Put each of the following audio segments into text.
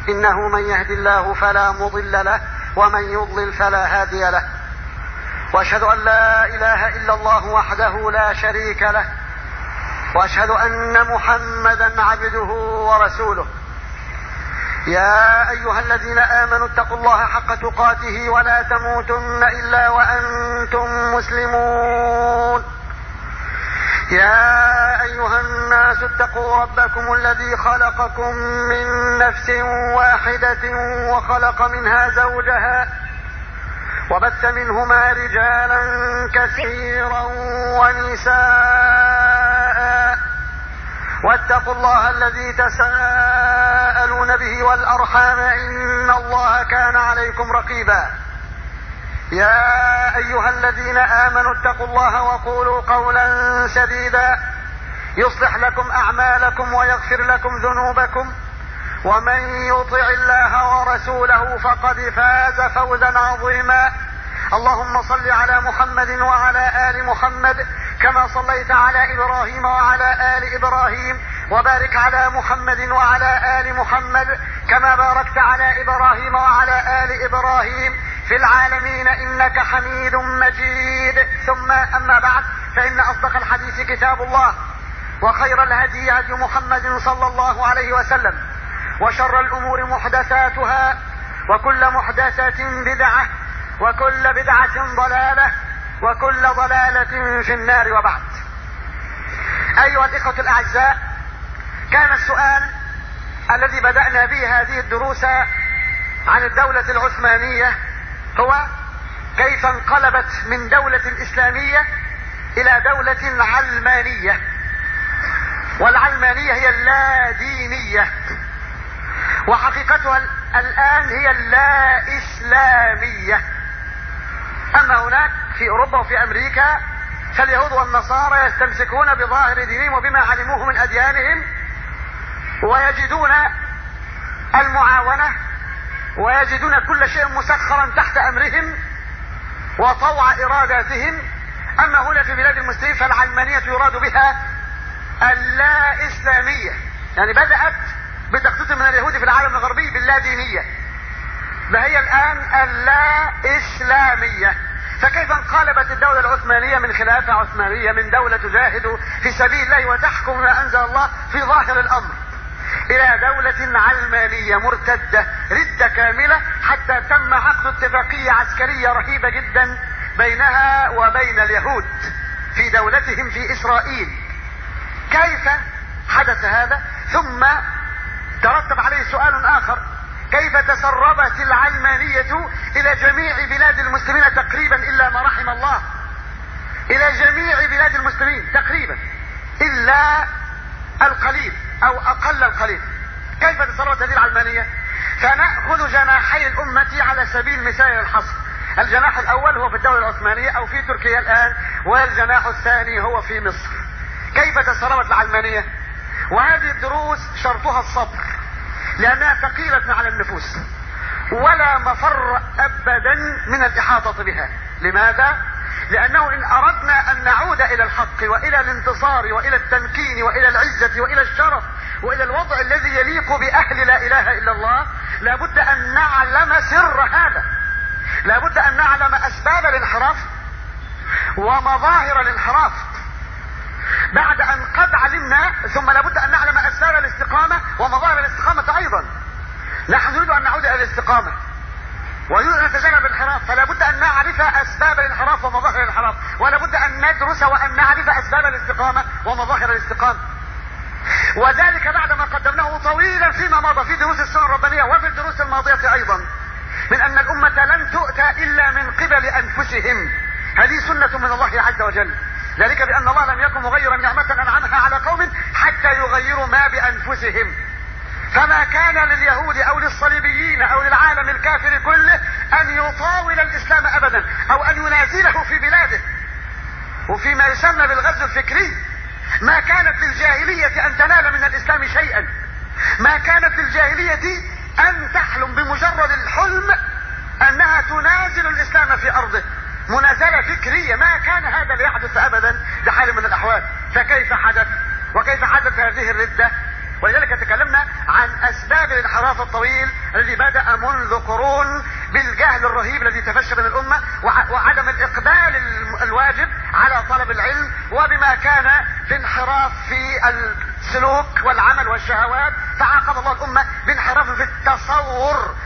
إنه من يهد الله فلا مضل له ومن يضلل فلا هادي له واشهد ان لا اله الا الله وحده لا شريك له واشهد ان محمدا عبده ورسوله يا ايها الذين امنوا اتقوا الله حق تقاته ولا تموتن الا وانتم مسلمون يا ايها الناس اتقوا ربكم الذي خلقكم من نفس واحده وخلق منها زوجها وبث منهما رجالا كثيرا ونساء واتقوا الله الذي تساءلون به والارحام ان الله كان عليكم رقيبا يا ايها الذين امنوا اتقوا الله وقولوا قولا سديدا يصلح لكم اعمالكم ويغفر لكم ذنوبكم ومن يطع الله ورسوله فقد فاز فوزا عظيما اللهم صل على محمد وعلى ال محمد كما صليت على ابراهيم وعلى ال ابراهيم وبارك على محمد وعلى ال محمد كما باركت على ابراهيم وعلى ال ابراهيم في العالمين انك حميد مجيد ثم اما بعد فان اصدق الحديث كتاب الله وخير الهدي هدي محمد صلى الله عليه وسلم وشر الامور محدثاتها وكل محدثه بدعه وكل بدعه ضلاله وكل ضلاله في النار وبعد ايها الاخوه الاعزاء كان السؤال الذي بدانا به هذه الدروس عن الدوله العثمانيه هو كيف انقلبت من دولة إسلامية إلى دولة علمانية والعلمانية هي اللادينية وحقيقتها الآن هي اللا إسلامية أما هناك في أوروبا وفي أمريكا فاليهود والنصارى يستمسكون بظاهر دينهم وبما علموه من أديانهم ويجدون المعاونة ويجدون كل شيء مسخرا تحت امرهم وطوع اراداتهم اما هنا في بلاد المسلمين فالعلمانيه يراد بها اللا اسلاميه يعني بدات بتخطيط من اليهود في العالم الغربي باللا دينيه فهي الان اللا اسلاميه فكيف انقلبت الدولة العثمانية من خلافة عثمانية من دولة تجاهد في سبيل الله وتحكم ما أنزل الله في ظاهر الأمر الى دولة علمانية مرتدة ردة كاملة حتى تم عقد اتفاقية عسكرية رهيبة جدا بينها وبين اليهود في دولتهم في اسرائيل كيف حدث هذا ثم ترتب عليه سؤال اخر كيف تسربت العلمانية الى جميع بلاد المسلمين تقريبا الا ما رحم الله الى جميع بلاد المسلمين تقريبا الا القليل او اقل القليل كيف تسربت هذه العلمانية فنأخذ جناحي الأمة على سبيل مثال الحصر الجناح الأول هو في الدولة العثمانية أو في تركيا الآن والجناح الثاني هو في مصر كيف تسربت العلمانية وهذه الدروس شرطها الصبر لأنها ثقيلة على النفوس ولا مفر أبدا من الإحاطة بها لماذا؟ لأنه إن أردنا أن نعود إلى الحق وإلى الانتصار وإلى التمكين وإلى العزة وإلى الشرف وإلى الوضع الذي يليق بأهل لا إله إلا الله لابد أن نعلم سر هذا لابد أن نعلم أسباب الانحراف ومظاهر الانحراف بعد أن قد علمنا ثم لابد أن نعلم أسباب الاستقامة ومظاهر الاستقامة أيضا نحن نريد أن نعود إلى الاستقامة ويريد ان نتجنب الانحراف فلا بد ان نعرف اسباب الانحراف ومظاهر الانحراف ولا بد ان ندرس وان نعرف اسباب الاستقامه ومظاهر الاستقامه وذلك بعد ما قدمناه طويلا فيما مضى في دروس السنه الربانيه وفي الدروس الماضيه ايضا من ان الامه لن تؤتى الا من قبل انفسهم هذه سنه من الله عز وجل ذلك بان الله لم يكن مغيرا نعمه انعمها على قوم حتى يغيروا ما بانفسهم فما كان لليهود او للصليبيين او للعالم الكافر كله ان يطاول الاسلام ابدا او ان ينازله في بلاده وفيما يسمى بالغزو الفكري ما كانت للجاهلية ان تنال من الاسلام شيئا ما كانت للجاهلية ان تحلم بمجرد الحلم انها تنازل الاسلام في ارضه منازلة فكرية ما كان هذا ليحدث ابدا بحال من الاحوال فكيف حدث وكيف حدث هذه الردة ولذلك تكلمنا عن اسباب الانحراف الطويل الذي بدا منذ قرون بالجهل الرهيب الذي تفشى من الامه وعدم الاقبال الواجب على طلب العلم وبما كان في انحراف في السلوك والعمل والشهوات فعاقب الله الامه بانحراف في التصور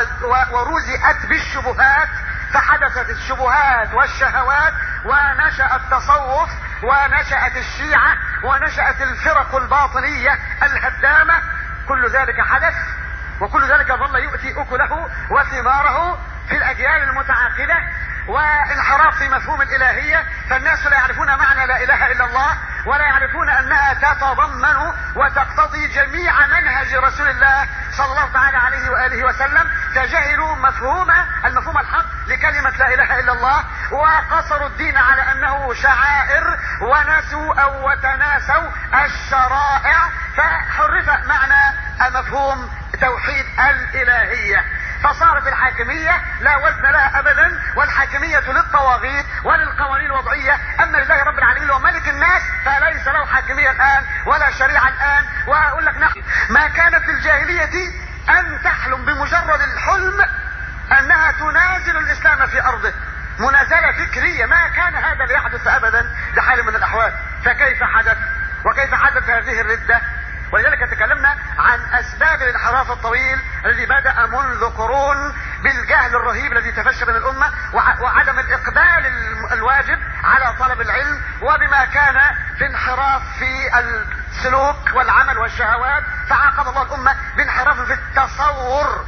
ورزئت بالشبهات فحدثت الشبهات والشهوات ونشأ التصوف ونشأت الشيعة ونشأت الفرق الباطنية الهدامة كل ذلك حدث وكل ذلك ظل يؤتي أكله وثماره في الأجيال المتعاقبة وانحراف في مفهوم الإلهية فالناس لا يعرفون معنى لا إله إلا الله ولا يعرفون أنها تتضمن وتقتضي جميع منهج رسول الله صلى الله تعالى عليه وآله وسلم فجهلوا مفهوم المفهوم الحق لكلمة لا إله إلا الله وقصروا الدين على أنه شعائر ونسوا أو وتناسوا الشرائع فحرف معنى مفهوم توحيد الإلهية فصارت الحاكمية لا وزن لها ابدا والحاكمية للطواغيت وللقوانين الوضعية اما لله رب العالمين وملك الناس فليس له حاكمية الان ولا شريعة الان واقول لك نحن ما كانت الجاهلية ان تحلم بمجرد الحلم انها تنازل الاسلام في ارضه منازلة فكرية ما كان هذا ليحدث ابدا لحال من الاحوال فكيف حدث وكيف حدث هذه الردة ولذلك تكلمنا عن اسباب الانحراف الطويل الذي بدا منذ قرون بالجهل الرهيب الذي تفشى من الامه وعدم الاقبال الواجب على طلب العلم وبما كان في انحراف في السلوك والعمل والشهوات فعاقب الله الامه بانحراف في التصور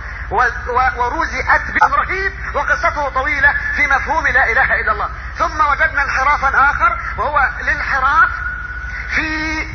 ورزئت رهيب وقصته طويله في مفهوم لا اله الا الله ثم وجدنا انحرافا اخر وهو الانحراف في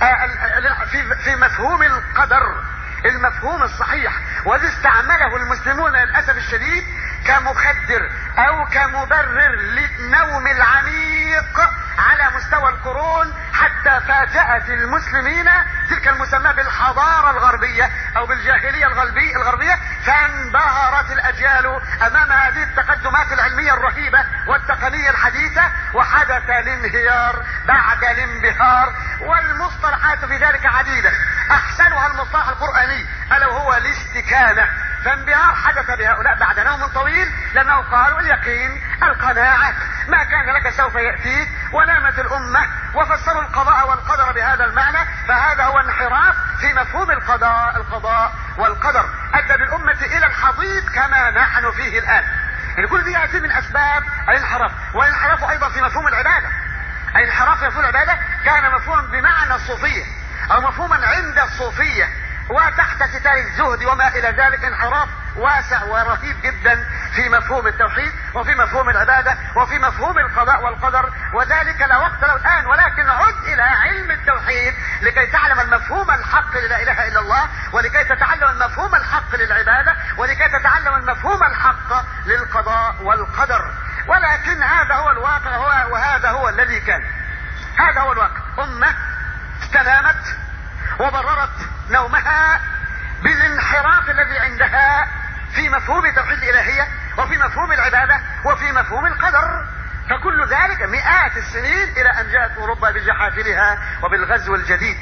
آه، في في مفهوم القدر المفهوم الصحيح والذي استعمله المسلمون للاسف الشديد كمخدر او كمبرر للنوم العميق على مستوى القرون حتى فاجأت المسلمين تلك المسمى بالحضارة الغربية او بالجاهلية الغربية, الغربية فانبهرت الاجيال امام هذه التقدمات العلمية الرهيبة والتقنية الحديثة وحدث الانهيار بعد الانبهار والمصطلحات في ذلك عديدة احسنها المصطلح القرآني الا وهو الاستكانة فانبهار حدث بهؤلاء بعد نوم طويل لانه قالوا اليقين القناعة ما كان لك سوف يأتيك ونامت الامة وفسروا القضاء والقدر بهذا المعنى فهذا هو انحراف في مفهوم القضاء القضاء والقدر ادى بالامة الى الحضيض كما نحن فيه الان يعني كل دي ياتي من اسباب الانحراف والانحراف ايضا في مفهوم العبادة الانحراف في مفهوم العبادة كان مفهوما بمعنى الصوفية او مفهوما عند الصوفية وتحت ستار الزهد وما الى ذلك انحراف واسع ورهيب جدا في مفهوم التوحيد وفي مفهوم العبادة وفي مفهوم القضاء والقدر وذلك لا وقت له الآن ولكن عد إلى علم التوحيد لكي تعلم المفهوم الحق للا إله إلا الله ولكي تتعلم المفهوم الحق للعبادة ولكي تتعلم المفهوم الحق للقضاء والقدر ولكن هذا هو الواقع وهذا هو الذي كان هذا هو الواقع أمة استنامت وبررت نومها بالانحراف الذي عندها في مفهوم توحيد الالهية وفي مفهوم العبادة وفي مفهوم القدر فكل ذلك مئات السنين الى ان جاءت اوروبا بجحافلها وبالغزو الجديد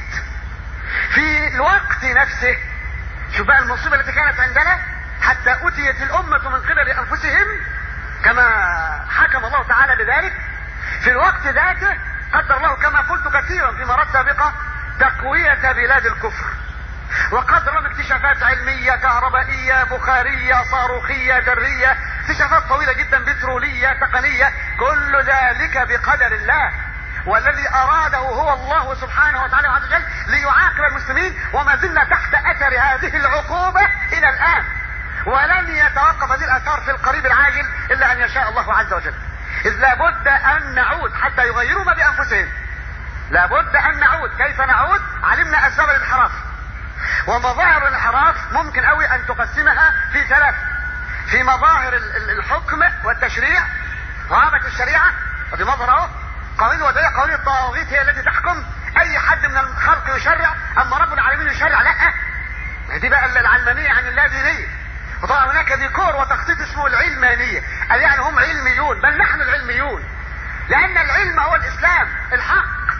في الوقت نفسه شوف بقى المصيبة التي كانت عندنا حتى اتيت الامة من قبل انفسهم كما حكم الله تعالى بذلك في الوقت ذاته قدر الله كما قلت كثيرا في مرات سابقة تقوية بلاد الكفر وقد رمى اكتشافات علمية كهربائية بخارية صاروخية ذرية اكتشافات طويلة جدا بترولية تقنية كل ذلك بقدر الله والذي اراده هو الله سبحانه وتعالى عز وجل ليعاقب المسلمين وما زلنا تحت اثر هذه العقوبة الى الان ولن يتوقف هذه الاثار في القريب العاجل الا ان يشاء الله عز وجل اذ لابد ان نعود حتى يغيروا ما بانفسهم لابد ان نعود كيف نعود علمنا اسباب الانحراف ومظاهر الانحراف ممكن قوي ان تقسمها في ثلاث في مظاهر الحكم والتشريع غابة الشريعة ودي مظهر اهو قوانين الوضعية قوانين الطواغيت هي التي تحكم اي حد من الخلق يشرع اما رب العالمين يشرع لا دي بقى العلمانية عن اللادينية وطبعا هناك ديكور وتخطيط اسمه العلمانية قال يعني هم علميون بل نحن العلميون لان العلم هو الاسلام الحق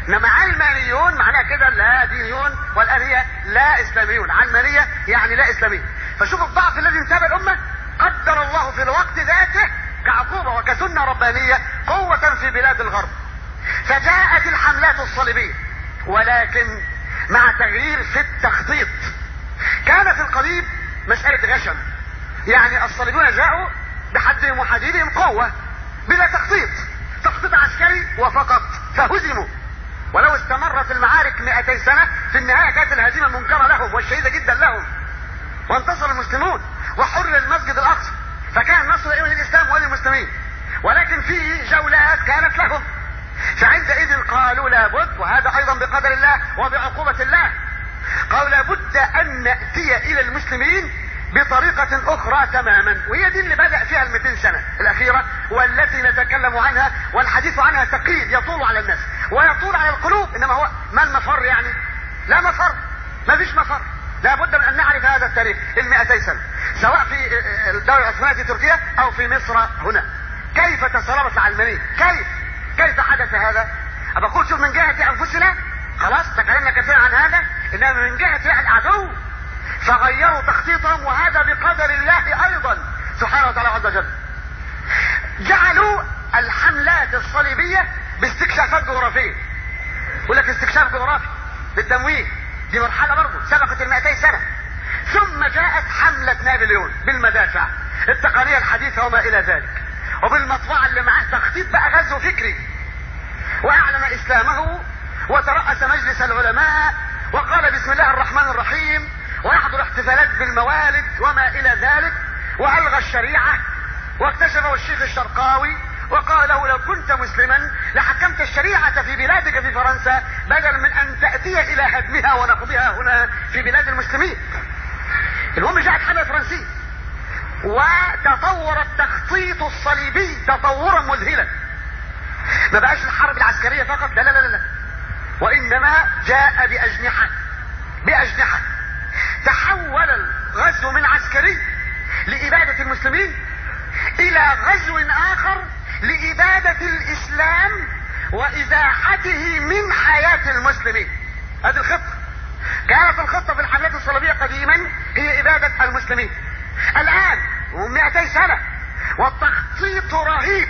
انما علمانيون معناها كده لا دينيون والآلية لا اسلاميون علمانية يعني لا اسلامية فشوف الضعف الذي انتاب الامة قدر الله في الوقت ذاته كعقوبة وكسنة ربانية قوة في بلاد الغرب فجاءت الحملات الصليبية ولكن مع تغيير في التخطيط كان في القديم مسألة غشم يعني الصليبيون جاءوا بحدهم وحديدهم قوة بلا تخطيط تخطيط عسكري وفقط فهزموا ولو استمرت المعارك 200 سنة في النهاية كانت الهزيمة منكرة لهم والشهيدة جدا لهم وانتصر المسلمون وحرر المسجد الأقصى فكان النصر إيه للإسلام وللمسلمين ولكن في جولات كانت لهم فعندئذ قالوا لابد وهذا أيضا بقدر الله وبعقوبة الله قالوا لابد أن نأتي إلى المسلمين بطريقة أخرى تماما وهي دي اللي بدأ فيها ال 200 سنة الأخيرة والتي نتكلم عنها والحديث عنها ثقيل يطول على الناس ويطول على القلوب إنما هو ما المفر يعني؟ لا مفر ما فيش مفر لابد من أن نعرف هذا التاريخ ال 200 سنة سواء في الدولة العثمانية في تركيا أو في مصر هنا كيف تسربت العلمانية؟ كيف؟ كيف حدث هذا؟ أقول شوف من جهة أنفسنا خلاص تكلمنا كثيرا عن هذا إنما من جهة العدو فغيروا تخطيطهم وهذا بقدر الله ايضا سبحانه وتعالى عز وجل جعلوا الحملات الصليبية باستكشافات جغرافية يقول لك استكشاف جغرافي بالتمويه دي مرحلة برضه سبقت ال 200 سنة ثم جاءت حملة نابليون بالمدافع التقنية الحديثة وما إلى ذلك وبالمطبعة اللي معاه تخطيط بقى غزو فكري وأعلن إسلامه وترأس مجلس العلماء وقال بسم الله الرحمن الرحيم ويحضر احتفالات بالموالد وما الى ذلك والغى الشريعه واكتشفه الشيخ الشرقاوي وقال له لو كنت مسلما لحكمت الشريعة في بلادك في فرنسا بدلا من ان تأتي الى هدمها ونقضها هنا في بلاد المسلمين المهم جاءت حملة فرنسية وتطور التخطيط الصليبي تطورا مذهلا ما بقاش الحرب العسكرية فقط لا لا لا لا وانما جاء باجنحة باجنحة تحول الغزو من عسكري لإبادة المسلمين إلى غزو آخر لإبادة الإسلام وإزاحته من حياة المسلمين هذه الخطة كانت الخطة في الحملات الصليبية قديما هي إبادة المسلمين الآن هم 200 سنة والتخطيط رهيب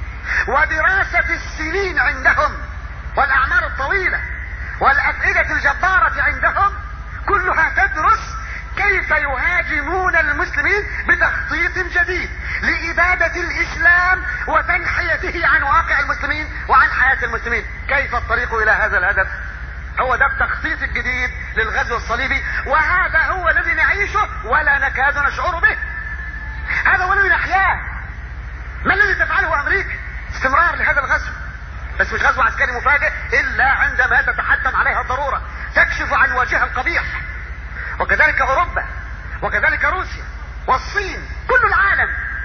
ودراسة السنين عندهم والأعمار الطويلة والأفئدة الجبارة عندهم كلها تدرس كيف يهاجمون المسلمين بتخطيط جديد لإبادة الإسلام وتنحيته عن واقع المسلمين وعن حياة المسلمين كيف الطريق إلى هذا الهدف هو ده التخطيط الجديد للغزو الصليبي وهذا هو الذي نعيشه ولا نكاد نشعر به هذا هو الذي نحياه ما الذي تفعله أمريكا استمرار لهذا الغزو بس مش غزو عسكري مفاجئ إلا عندما تتحتم عليها الضرورة تكشف عن وجهها القبيح وكذلك اوروبا وكذلك روسيا والصين كل العالم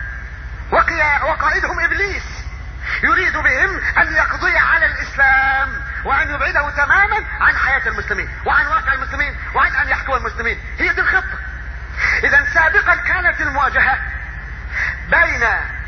وقائدهم ابليس يريد بهم ان يقضي على الاسلام وان يبعده تماما عن حياة المسلمين وعن واقع المسلمين وعن ان يحكم المسلمين هي دي الخطة اذا سابقا كانت المواجهة بين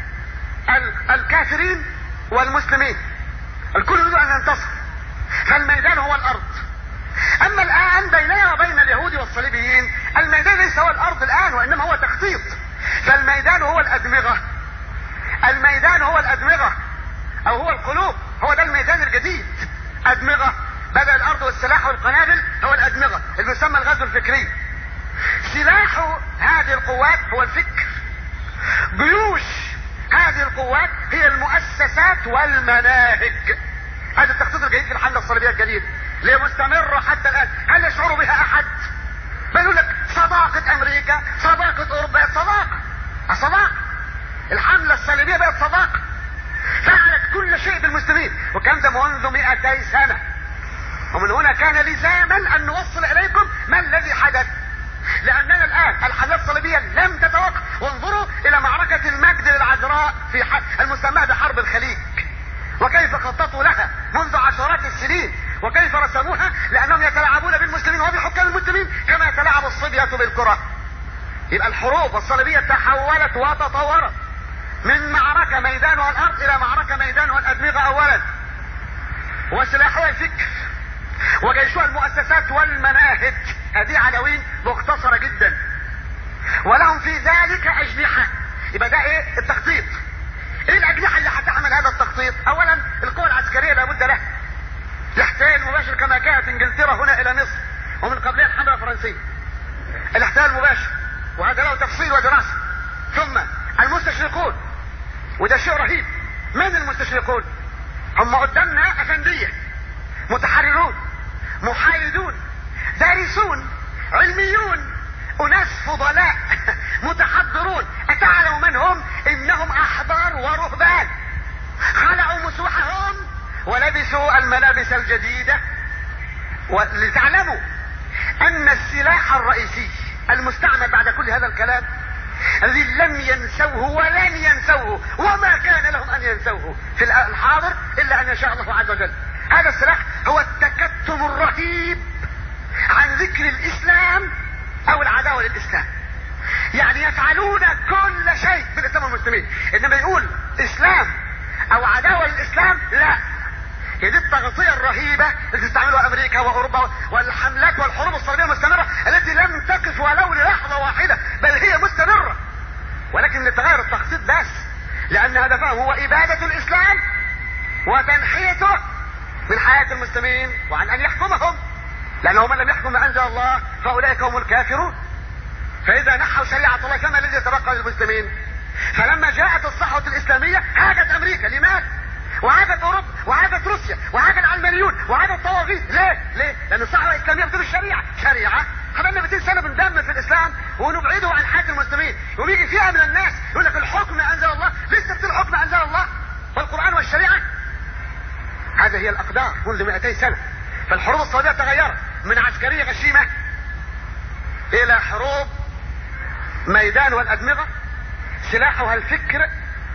الكافرين والمسلمين الكل يريد ان ينتصر فالميدان هو الارض اما الان بيننا وبين اليهود والصليبيين الميدان ليس هو الارض الان وانما هو تخطيط فالميدان هو الادمغة الميدان هو الادمغة او هو القلوب هو ده الميدان الجديد ادمغة بدأ الارض والسلاح والقنابل هو الادمغة اللي يسمى الغزو الفكري سلاح هذه القوات هو الفكر جيوش هذه القوات هي المؤسسات والمناهج هذا التخطيط الجديد في الحملة الصليبية الجديدة ليه مستمرة حتى الآن هل يشعر بها أحد بيقول لك صداقة أمريكا صداقة أوروبا صداقة صداقة الحملة الصليبية بقت صداقة فعلت كل شيء بالمسلمين وكان ده منذ 200 سنة ومن هنا كان لزاما أن نوصل إليكم ما الذي حدث لأننا الآن الحملات الصليبية لم تتوقف وانظروا إلى معركة المجد للعذراء في المسمى بحرب الخليج وكيف خططوا لها منذ عشرات السنين وكيف رسموها لانهم يتلاعبون بالمسلمين وبحكام المسلمين كما يتلاعب الصبية بالكرة يبقى الحروب الصليبية تحولت وتطورت من معركة ميدانها الارض الى معركة ميدانها الادمغة اولا وسلاحها الفكر وجيشها المؤسسات والمناهج هذه عناوين مختصرة جدا ولهم في ذلك أجنحة يبقى ده ايه التخطيط ايه الأجنحة اللي هتعمل هذا التخطيط اولا القوى العسكرية لابد لها الاحتلال المباشر كما كانت انجلترا هنا الى مصر ومن قبلها الحملة الفرنسية الاحتلال المباشر وهذا له تفصيل ودراسة ثم المستشرقون وده شيء رهيب من المستشرقون هم قدامنا افندية متحررون محايدون دارسون علميون اناس فضلاء متحضرون اتعلم من هم انهم احبار ورهبان خلعوا مسوحهم ولبسوا الملابس الجديدة ولتعلموا ان السلاح الرئيسي المستعمل بعد كل هذا الكلام الذي لم ينسوه ولن ينسوه وما كان لهم ان ينسوه في الحاضر الا ان يشاء الله عز وجل هذا السلاح هو التكتم الرهيب عن ذكر الاسلام او العداوة للاسلام يعني يفعلون كل شيء في الاسلام والمسلمين انما يقول اسلام او عداوة للاسلام لا هي دي التغطية الرهيبة التي تستعملها امريكا واوروبا والحملات والحروب الصليبية المستمرة التي لم تقف ولو للحظة واحدة بل هي مستمرة ولكن لتغير التخطيط بس لان هدفه هو ابادة الاسلام وتنحيته من حياة المسلمين وعن ان يحكمهم لانه من لم يحكم ما انزل الله فاولئك هم الكافرون فاذا نحوا شريعة الله كما الذي يتبقى للمسلمين فلما جاءت الصحوة الاسلامية هاجت امريكا لماذا وهاجت اوروبا وهاجت روسيا وهاجت العلمانيون وهاجت الطواغيت ليه ليه لان الصحوة الاسلامية بتقول الشريعة شريعة خلينا 200 سنة بندمر في الاسلام ونبعده عن حياة المسلمين يقوم يجي فئة من الناس يقول لك الحكم انزل الله لسه بتقول الحكم انزل الله والقرآن والشريعة هذه هي الاقدار منذ 200 سنة فالحروب الصليبية تغيرت من عسكرية غشيمة الى حروب ميدان والادمغة سلاحها الفكر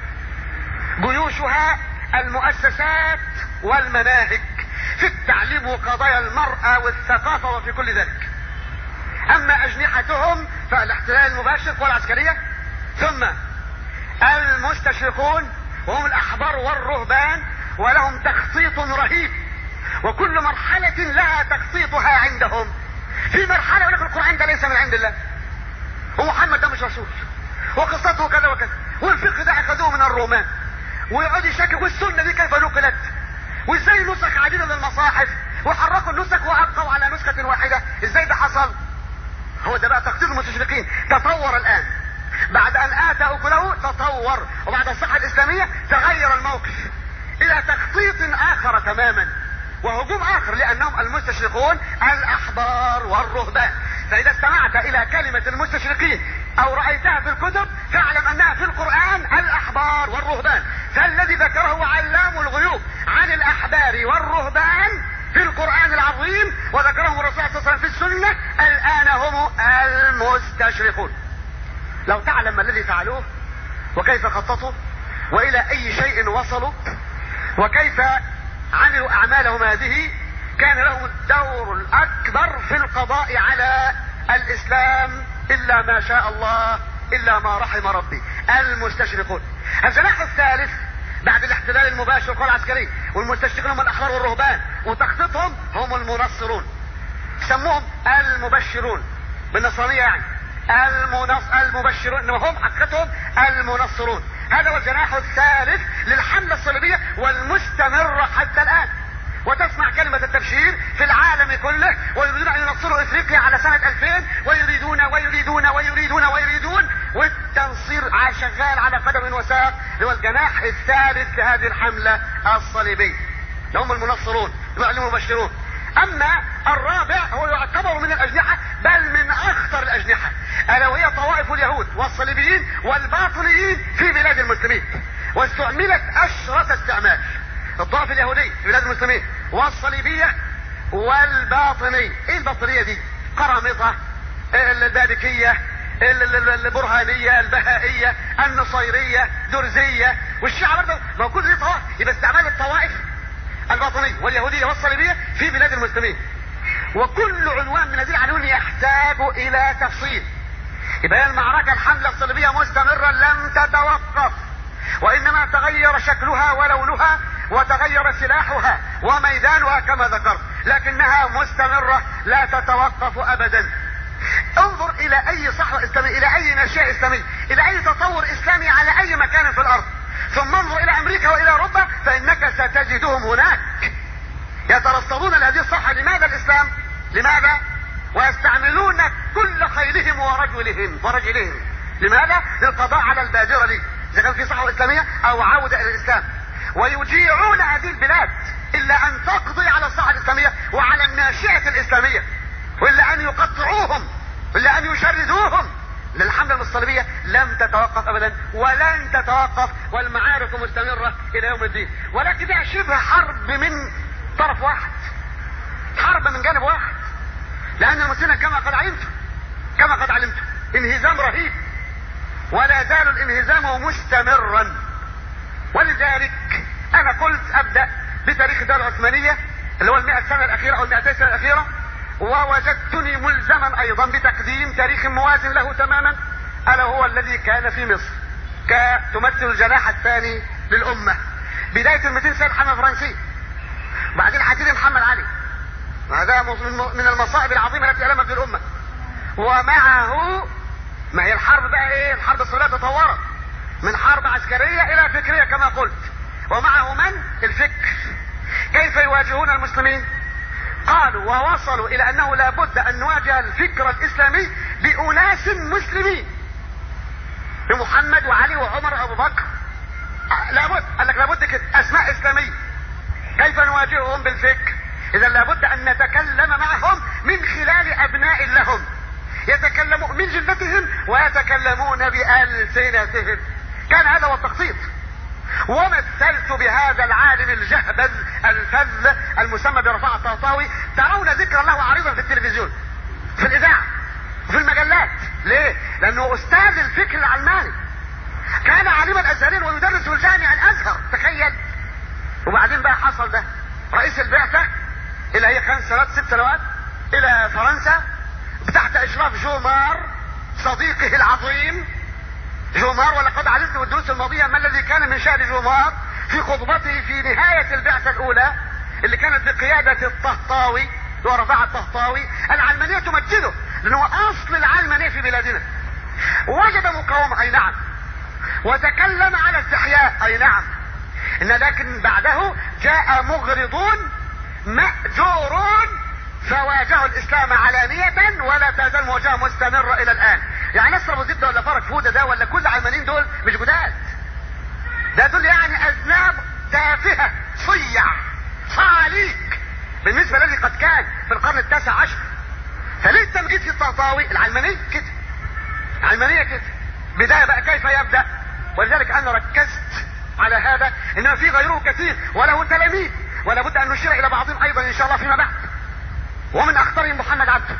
جيوشها المؤسسات والمناهج في التعليم وقضايا المرأة والثقافة وفي كل ذلك اما اجنحتهم فالاحتلال المباشر والعسكرية ثم المستشرقون وهم الاحبار والرهبان ولهم تخطيط رهيب وكل مرحلة لها تخطيطها عندهم في مرحلة يقول لك القرآن ده ليس من عند الله ومحمد ده مش رسول وقصته كذا وكذا والفقه ده اخذوه من الرومان ويقعد يشكك والسنة دي كيف نقلت وازاي نسخ عديدة للمصاحف وحركوا النسخ وابقوا على نسخة واحدة ازاي ده حصل هو ده بقى تقدير المستشرقين تطور الان بعد ان اتى اكله تطور وبعد الصحة الاسلامية تغير الموقف الى تخطيط اخر تماما وهجوم اخر لانهم المستشرقون الاحبار والرهبان فاذا استمعت الى كلمة المستشرقين او رأيتها في الكتب فاعلم انها في القرآن الاحبار والرهبان فالذي ذكره علام الغيوب عن الاحبار والرهبان في القرآن العظيم وذكرهم الرسول صلى الله عليه وسلم في السنة الان هم المستشرقون لو تعلم ما الذي فعلوه وكيف خططوا والى اي شيء وصلوا وكيف عملوا اعمالهم هذه كان لهم الدور الاكبر في القضاء على الاسلام الا ما شاء الله الا ما رحم ربي المستشرقون الجناح الثالث بعد الاحتلال المباشر والقوى العسكري والمستشرقون هم الاحرار والرهبان وتخطيطهم هم المنصرون سموهم المبشرون بالنصرانية يعني المنص... المبشرون انما هم حقيقتهم المنصرون هذا هو الجناح الثالث للحملة الصليبية والمستمرة حتى الان وتسمع كلمة التبشير في العالم كله ويريدون ان ينصروا افريقيا على سنة 2000 ويريدون ويريدون ويريدون ويريدون والتنصير شغال على قدم وساق هو الجناح الثالث لهذه الحملة الصليبية هم المنصرون يعلموا المبشرون اما الرابع هو يعتبر من الاجنحة بل من اخطر الاجنحة الا وهي طوائف اليهود والصليبيين والباطنيين في بلاد المسلمين واستعملت اشرس استعمال الطائف اليهودي في بلاد المسلمين والصليبية والباطنية ايه الباطنية دي قرامطة البابكية البرهانية البهائية النصيرية درزية والشيعة برضه ما كل دي طوائف يبقى استعمال الطوائف الباطنية واليهودية والصليبية في بلاد المسلمين وكل عنوان من هذه العناوين يحتاج الى تفصيل يبقى المعركة الحملة الصليبية مستمرة لم تتوقف وانما تغير شكلها ولونها وتغير سلاحها وميدانها كما ذكرت لكنها مستمرة لا تتوقف ابدا انظر الى اي صحوة اسلامية الى اي نشأة اسلامية الى اي تطور اسلامي على اي مكان في الارض ثم انظر الى امريكا والى اوروبا فانك ستجدهم هناك يترصدون لهذه الصحة لماذا الاسلام لماذا ويستعملون كل خيلهم ورجلهم ورجلهم لماذا للقضاء على البادرة دي اذا كان في صحوة اسلامية او عودة الى الاسلام ويجيعون هذه البلاد الا ان تقضي على الصحة الاسلامية وعلى الناشئة الاسلامية والا ان يقطعوهم الا ان يشردوهم للحملة الصليبية لم تتوقف ابدا ولن تتوقف والمعارك مستمرة الى يوم الدين ولكنها شبه حرب من طرف واحد حرب من جانب واحد لان المسلمين كما قد علمتم كما قد علمتم انهزام رهيب ولا زال الانهزام مستمرا ولذلك انا قلت ابدأ بتاريخ الدولة العثمانية اللي هو المئة سنة الاخيرة او المئتين سنة الاخيرة ووجدتني ملزما ايضا بتقديم تاريخ موازن له تماما الا هو الذي كان في مصر كتمثل الجناح الثاني للامة بداية ال 200 سنة الحملة الفرنسية بعدين هتيجي محمد علي وهذا من المصائب العظيمة التي ألمت بالأمة ومعه ما هي الحرب بقى ايه الحرب الصليبية تطورت من حرب عسكرية الى فكرية كما قلت ومعه من الفكر كيف يواجهون المسلمين قالوا ووصلوا الى انه لابد ان نواجه الفكر الاسلامي باناس مسلمين بمحمد وعلي وعمر وابو بكر لابد قال لك لابد كده اسماء اسلاميه كيف نواجههم بالفكر اذا لابد ان نتكلم معهم من خلال ابناء لهم يتكلمون من جلدتهم ويتكلمون بألسنتهم كان هذا هو التخطيط ومثلت بهذا العالم الجهبذ الفذ المسمى برفاعة الطهطاوي ترون ذكر له عريضا في التلفزيون في الاذاعة في المجلات ليه لانه استاذ الفكر العلماني كان عالما ازهريا ويدرس في الجامع الازهر تخيل وبعدين بقى حصل ده رئيس البعثة اللي هي خمس سنوات ست سنوات الى فرنسا تحت اشراف جومار صديقه العظيم جومار ولقد علمت في الدروس الماضية ما الذي كان من شأن جومار في خطبته في نهاية البعثة الأولى اللي كانت بقيادة الطهطاوي ورفع الطهطاوي العلمانية تمجده لأنه أصل العلمانية في بلادنا وجد مقاومة أي نعم وتكلم على استحياء أي نعم إن لكن بعده جاء مغرضون مأجورون فواجهوا الاسلام علانية ولا تزال مواجهة مستمرة الى الان يعني نصر ابو زبده ولا فرج فوده ده ولا كل العلمانيين دول مش جداد ده دول يعني اذناب تافهة صيع صعاليك بالنسبة للذي قد كان في القرن التاسع عشر فليه التمجيد في الطهطاوي العلمانية كده العلمانية كده بداية بقى كيف يبدأ ولذلك انا ركزت على هذا انما في غيره كثير وله تلاميذ ولا بد ان نشير الى بعضهم ايضا ان شاء الله فيما بعد ومن اخطرهم محمد عبده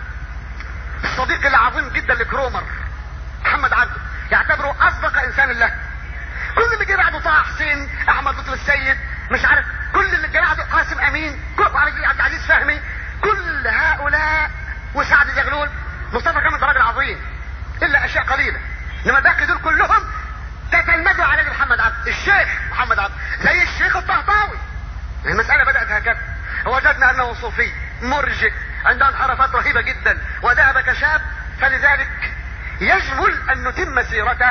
الصديق العظيم جدا لكرومر محمد عبده يعتبره اصدق انسان له كل اللي جه بعده طه حسين احمد لطفي السيد مش عارف كل اللي جه بعده قاسم امين كل عبد العزيز فهمي كل هؤلاء وسعد زغلول مصطفى كامل راجل عظيم الا اشياء قليله انما باقي دول كلهم تتلمذوا على محمد عبد الشيخ محمد عبد زي الشيخ الطهطاوي المسألة بدأت هكذا وجدنا انه صوفي مرجئ عنده انحرافات رهيبة جدا وذهب كشاب فلذلك يجمل ان نتم سيرته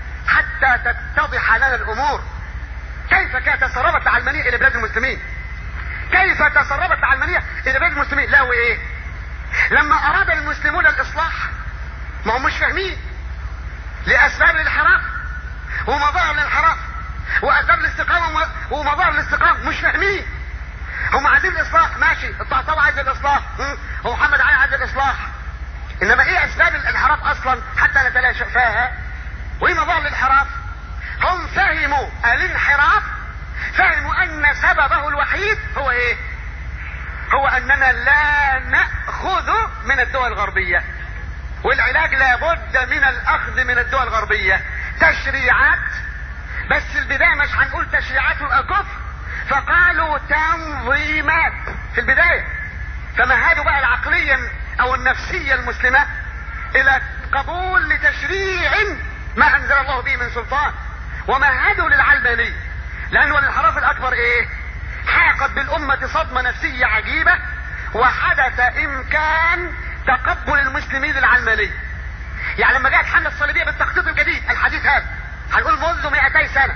حتى تتضح لنا الامور كيف كانت تسربت العلمانية الى بلاد المسلمين كيف تسربت العلمانية الى بلاد المسلمين لا وايه لما اراد المسلمون الاصلاح ما هم مش فاهمين لاسباب الانحراف ومظاهر الانحراف واسباب الاستقامة ومظاهر الاستقامة مش فاهمين هم عايزين الاصلاح ماشي الطهطاوي عايز الاصلاح هو محمد علي عايز الاصلاح انما ايه اسباب الانحراف اصلا حتى نتلاشى فيها وايه مظاهر الانحراف هم فهموا الانحراف فهموا ان سببه الوحيد هو ايه هو اننا لا ناخذ من الدول الغربيه والعلاج لابد من الاخذ من الدول الغربيه تشريعات بس البدايه مش هنقول تشريعات واكف فقالوا تنظيمات في البدايه فمهدوا بقى العقليه او النفسيه المسلمه الى قبول لتشريع ما انزل الله به من سلطان ومهدوا للعلمانيه لانه الانحراف الاكبر ايه لاحقت بالامة صدمة نفسية عجيبة وحدث امكان تقبل المسلمين العلمانية يعني لما جاءت الحملة الصليبية بالتخطيط الجديد الحديث هذا هنقول منذ 200 سنة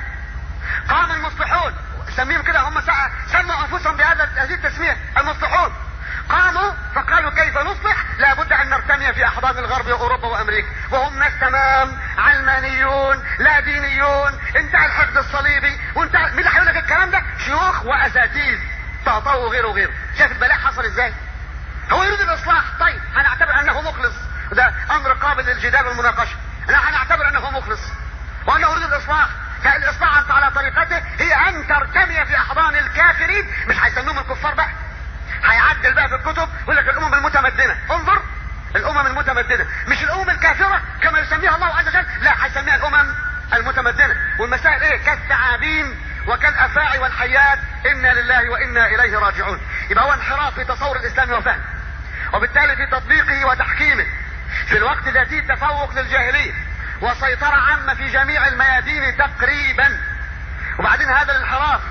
قام المصلحون سميهم كده هم سموا انفسهم بهذا هذه التسمية المصلحون قاموا فقالوا كيف نصلح لابد ان نرتمي في احضان الغرب واوروبا وامريكا وهم ناس تمام علمانيون لا دينيون انتهى الحقد الصليبي وانتهى مين اللي هيقول لك الكلام ده شيوخ واساتذه طهطاو وغيره وغيره شايف البلاء حصل ازاي هو يريد الاصلاح طيب هنعتبر انه مخلص ده امر قابل للجدال والمناقشه لا هنعتبر انه مخلص وانه يريد الاصلاح فالاصلاح انت على طريقته هي ان ترتمي في احضان الكافرين مش هيسموهم الكفار بقى هيعدل بقى في الكتب يقول لك الامم المتمدنه انظر الامم المتمدنه مش الامم الكافره كما يسميها الله عز وجل لا هيسميها الامم المتمدنه والمسائل ايه كالثعابين وكالافاعي والحيات انا لله وانا اليه راجعون يبقى هو انحراف في تصور الاسلام وفهمه وبالتالي في تطبيقه وتحكيمه في الوقت الذي تفوق للجاهليه وسيطرة عامة في جميع الميادين تقريبا وبعدين هذا الانحراف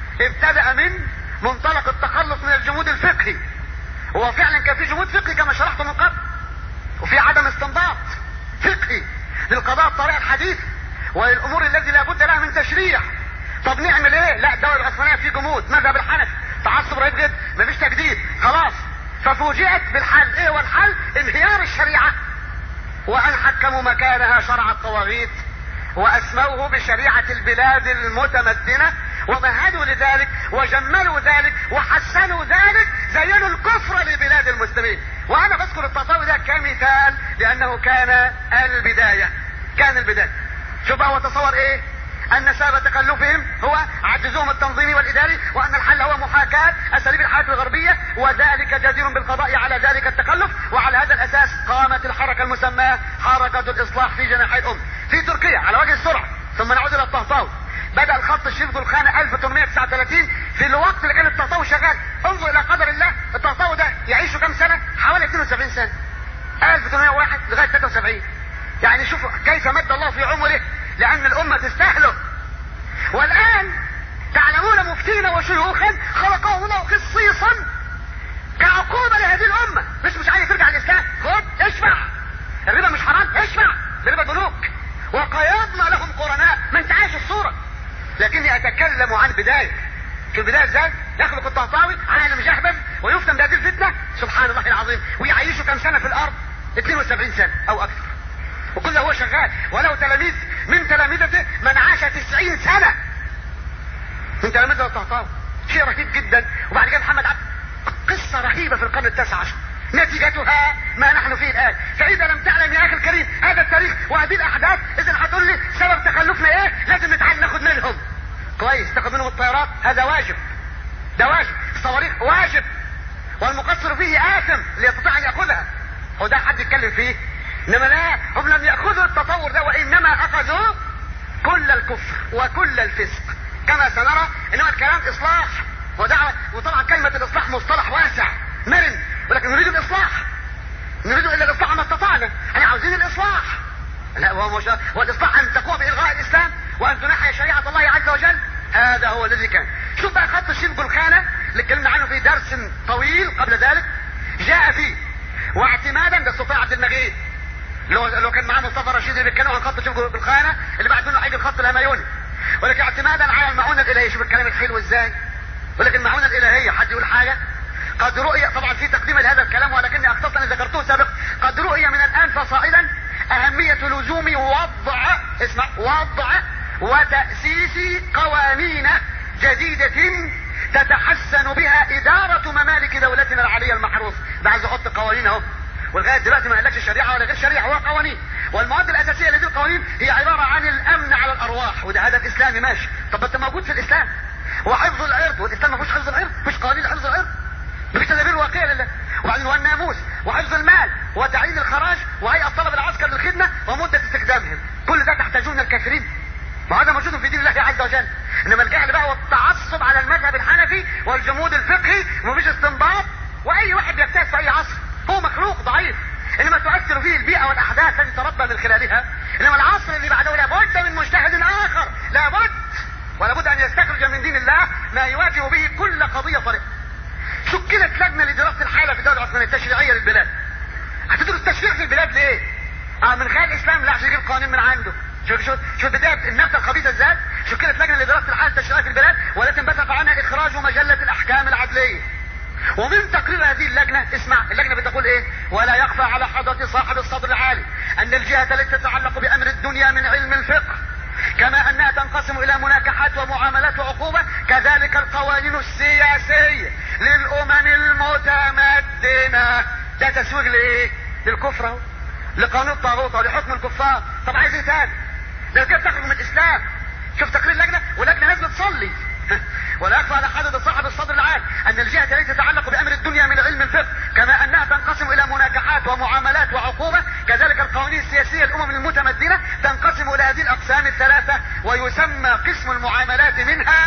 ابتدأ من منطلق التخلص من الجمود الفقهي هو فعلا كان في جمود فقهي كما شرحت من قبل وفي عدم استنباط فقهي للقضاء الطريقة الحديث وللامور التي لا بد لها من تشريع طب نعمل ايه لا الدولة العثمانية في جمود مذهب الحنفي تعصب رهيب جدا مفيش تجديد خلاص ففوجئت بالحل ايه والحل انهيار الشريعة وان حكموا مكانها شرع الطواغيت واسموه بشريعة البلاد المتمدنة ومهدوا لذلك وجملوا ذلك وحسنوا ذلك زينوا الكفر لبلاد المسلمين وانا بذكر التطاوي ده كمثال لانه كان البداية كان البداية شوف بقى هو تصور ايه ان سبب تخلفهم هو عجزهم التنظيمي والاداري وان الحل هو محاكاة اساليب الحياة الغربية وذلك جدير بالقضاء على ذلك التخلف وعلى هذا الاساس قامت الحركة المسماة حركة الاصلاح في جناحي الام في تركيا على وجه السرعة ثم نعود الى الطهطاوي بدأ الخط الشريف ذو الخانة 1839 في الوقت اللي كان الطهطاوي شغال انظر الى قدر الله الطهطاوي ده يعيش كم سنة حوالي 72 سنة 1801 لغاية 73 يعني شوفوا كيف مد الله في عمره لان الامة تستاهله والان تعلمون مفتينا وشيوخا خلقه الله خصيصا كعقوبة لهذه الامة مش مش عايز ترجع الاسلام خد اشفع الربا مش حرام اشفع بربا البنوك وقيضنا لهم قرناء ما انت عايش الصورة لكني اتكلم عن بداية في البداية ازاي يخلق الطهطاوي عالم جهبذ ويفتن بهذه الفتنة سبحان الله العظيم ويعيشه كم سنة في الارض 72 سنة او اكثر وكل هو شغال ولو تلاميذ من تلامذته من عاش 90 سنة من تلامذة الطهطاوي شيء رهيب جدا وبعد كده محمد عبد قصة رهيبة في القرن التاسع عشر نتيجتها ما نحن فيه الآن فإذا لم تعلم يا أخي الكريم هذا التاريخ وهذه الأحداث إذا هتقول لي سبب تخلفنا إيه لازم نتعلم ناخد منهم كويس تاخد منهم الطيارات هذا واجب ده واجب الصواريخ واجب والمقصر فيه آثم ليستطيع أن يأخذها هو ده حد يتكلم فيه انما لا هم لم ياخذوا التطور ده وانما اخذوا كل الكفر وكل الفسق كما سنرى انما الكلام اصلاح ودعوة وطبعا كلمة الاصلاح مصطلح واسع مرن ولكن نريد الاصلاح نريد الا الاصلاح ما استطعنا احنا عاوزين الاصلاح لا هو مش هو الاصلاح ان تقوم بالغاء الاسلام وان تنحي شريعة الله عز وجل هذا هو الذي كان شوف بقى خط الشيب الخانة اللي اتكلمنا عنه في درس طويل قبل ذلك جاء فيه واعتمادا ده السلطان عبد المجيد لو لو كان معاه مصطفى رشيد اللي بيتكلموا عن خط شوف بالخانه اللي بعد منه هيجي الخط الهميوني ولكن اعتمادا على المعونه الالهيه شوف الكلام الحلو ازاي ولكن المعونه الالهيه حد يقول حاجه قد رؤي طبعا في تقديم لهذا الكلام ولكني اختصر ان ذكرته سابقا قد رؤي من الان فصائلا اهميه لزوم وضع اسمع وضع وتاسيس قوانين جديده تتحسن بها اداره ممالك دولتنا العاليه المحروسه ده عايز احط قوانين اهو ولغايه دلوقتي ما قالكش شريعه ولا غير شريعه هو قوانين والمواد الاساسيه لهذه القوانين هي عباره عن الامن على الارواح وده هدف اسلامي ماشي طب انت موجود في الاسلام وحفظ العرض والاسلام ما فيهوش حفظ العرض مفيش قوانين حفظ العرض مفيش تدابير واقعيه لله وبعدين والناموس وحفظ المال وتعيين الخراج وهيئه طلب العسكر للخدمه ومده استخدامهم كل ده تحتاجون الكافرين ما هذا موجود في دين الله عز وجل انما الجهل بقى والتعصب على المذهب الحنفي والجمود الفقهي ومفيش استنباط واي واحد يجتهد في اي عصر هو مخلوق ضعيف انما تؤثر فيه البيئة والاحداث التي تربى من خلالها انما العصر اللي بعده لابد من مجتهد اخر لابد ولابد ان يستخرج خارجا من دين الله ما يواجه به كل قضية طريقة شكلت لجنة لدراسة الحالة في الدولة العثمانية التشريعية للبلاد هتدرس التشريع في البلاد ليه؟ اه من خلال الاسلام لا عشان يجيب قانون من عنده شوف شوف شوف بداية النبتة الخبيثة ازاي؟ شكلت لجنة لدراسة الحالة التشريعية في البلاد والتي انبثق عنها اخراج مجلة الاحكام العدلية ومن تقرير هذه اللجنة اسمع اللجنة بتقول ايه ولا يخفى على حضرة صاحب الصدر العالي ان الجهة التي تتعلق بامر الدنيا من علم الفقه كما انها تنقسم الى مناكحات ومعاملات وعقوبة كذلك القوانين السياسية للامم المتمدنة ده تسويق لايه للكفر لقانون الطاغوت ولحكم الكفار طب عايز ايه تاني ده كده تخرج من الاسلام شوف تقرير اللجنة ولجنة ناس بتصلي ولا يخفى على حدد صاحب الصدر العام ان الجهة التي تتعلق بامر الدنيا من علم الفقه كما انها تنقسم الى مناكحات ومعاملات وعقوبة كذلك القوانين السياسية الامم المتمدنة تنقسم الى هذه الاقسام الثلاثة ويسمى قسم المعاملات منها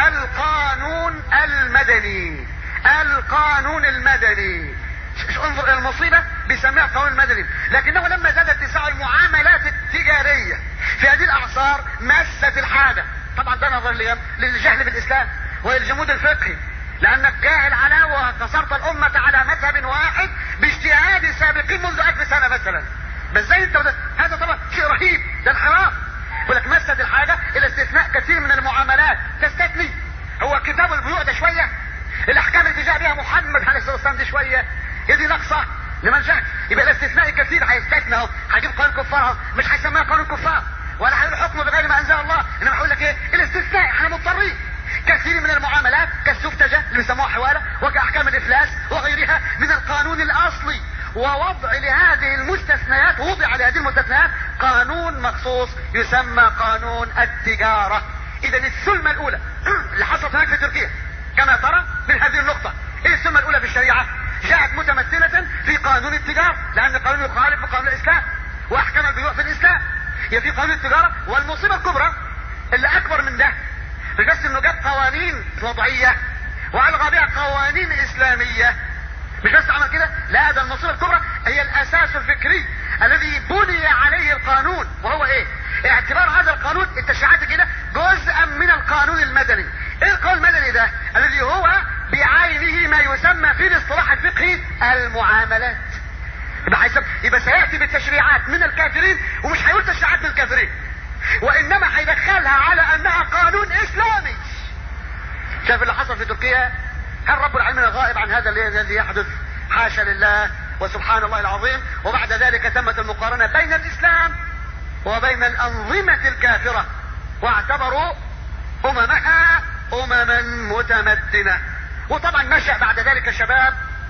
القانون المدني القانون المدني انظر المصيبة بيسميها القانون المدني لكنه لما زاد اتساع المعاملات التجارية في هذه الاعصار مست الحاجة طبعا ده نظر للجهل بالاسلام والجمود الفقهي لانك جاهل على وقصرت الامة على مذهب واحد باجتهاد سابقين منذ الف سنة مثلا بس زي انت وده. هذا طبعا شيء رهيب ده انحراف يقول لك مست الحاجة الى استثناء كثير من المعاملات تستثني هو كتاب البيوع ده شوية الاحكام اللي جاء بها محمد عليه الصلاة والسلام دي شوية هي دي ناقصة لمن جهل يبقى الاستثناء كثير هيستثنى اهو هجيب قانون كفار مش هيسميها قانون كفار ولا هيقول حكم بغير ما انزل الله انما هقول لك ايه الاستثناء احنا مضطرين كثير من المعاملات كالسفتجة اللي بيسموها حوالة وكأحكام الإفلاس وغيرها من القانون الأصلي ووضع لهذه المستثنيات وضع لهذه المستثنيات قانون مخصوص يسمى قانون التجارة إذا السلمة الأولى اللي حصلت هناك في تركيا كما ترى من هذه النقطة إيه السلمة الأولى في الشريعة؟ جاءت متمثلة في قانون التجارة لأن القانون يخالف قانون الإسلام وأحكام البيوع في الإسلام هي في قانون التجارة والمصيبة الكبرى اللي أكبر من ده مش بس إنه جاب قوانين وضعية وألغى بها قوانين إسلامية مش بس عمل كده لا ده المصيبة الكبرى هي الأساس الفكري الذي بني عليه القانون وهو إيه؟ اعتبار هذا القانون التشريعات كده جزءا من القانون المدني ايه القانون المدني ده الذي هو بعينه ما يسمى في الاصطلاح الفقهي المعاملات يبقى حيسب... يبقى سياتي بالتشريعات من الكافرين ومش هيقول تشريعات من الكافرين وانما هيدخلها على انها قانون اسلامي شايف اللي حصل في تركيا هل رب العالمين غائب عن هذا الذي يحدث حاشا لله وسبحان الله العظيم وبعد ذلك تمت المقارنة بين الاسلام وبين الانظمة الكافرة واعتبروا اممها امما متمدنة وطبعا نشأ بعد ذلك شباب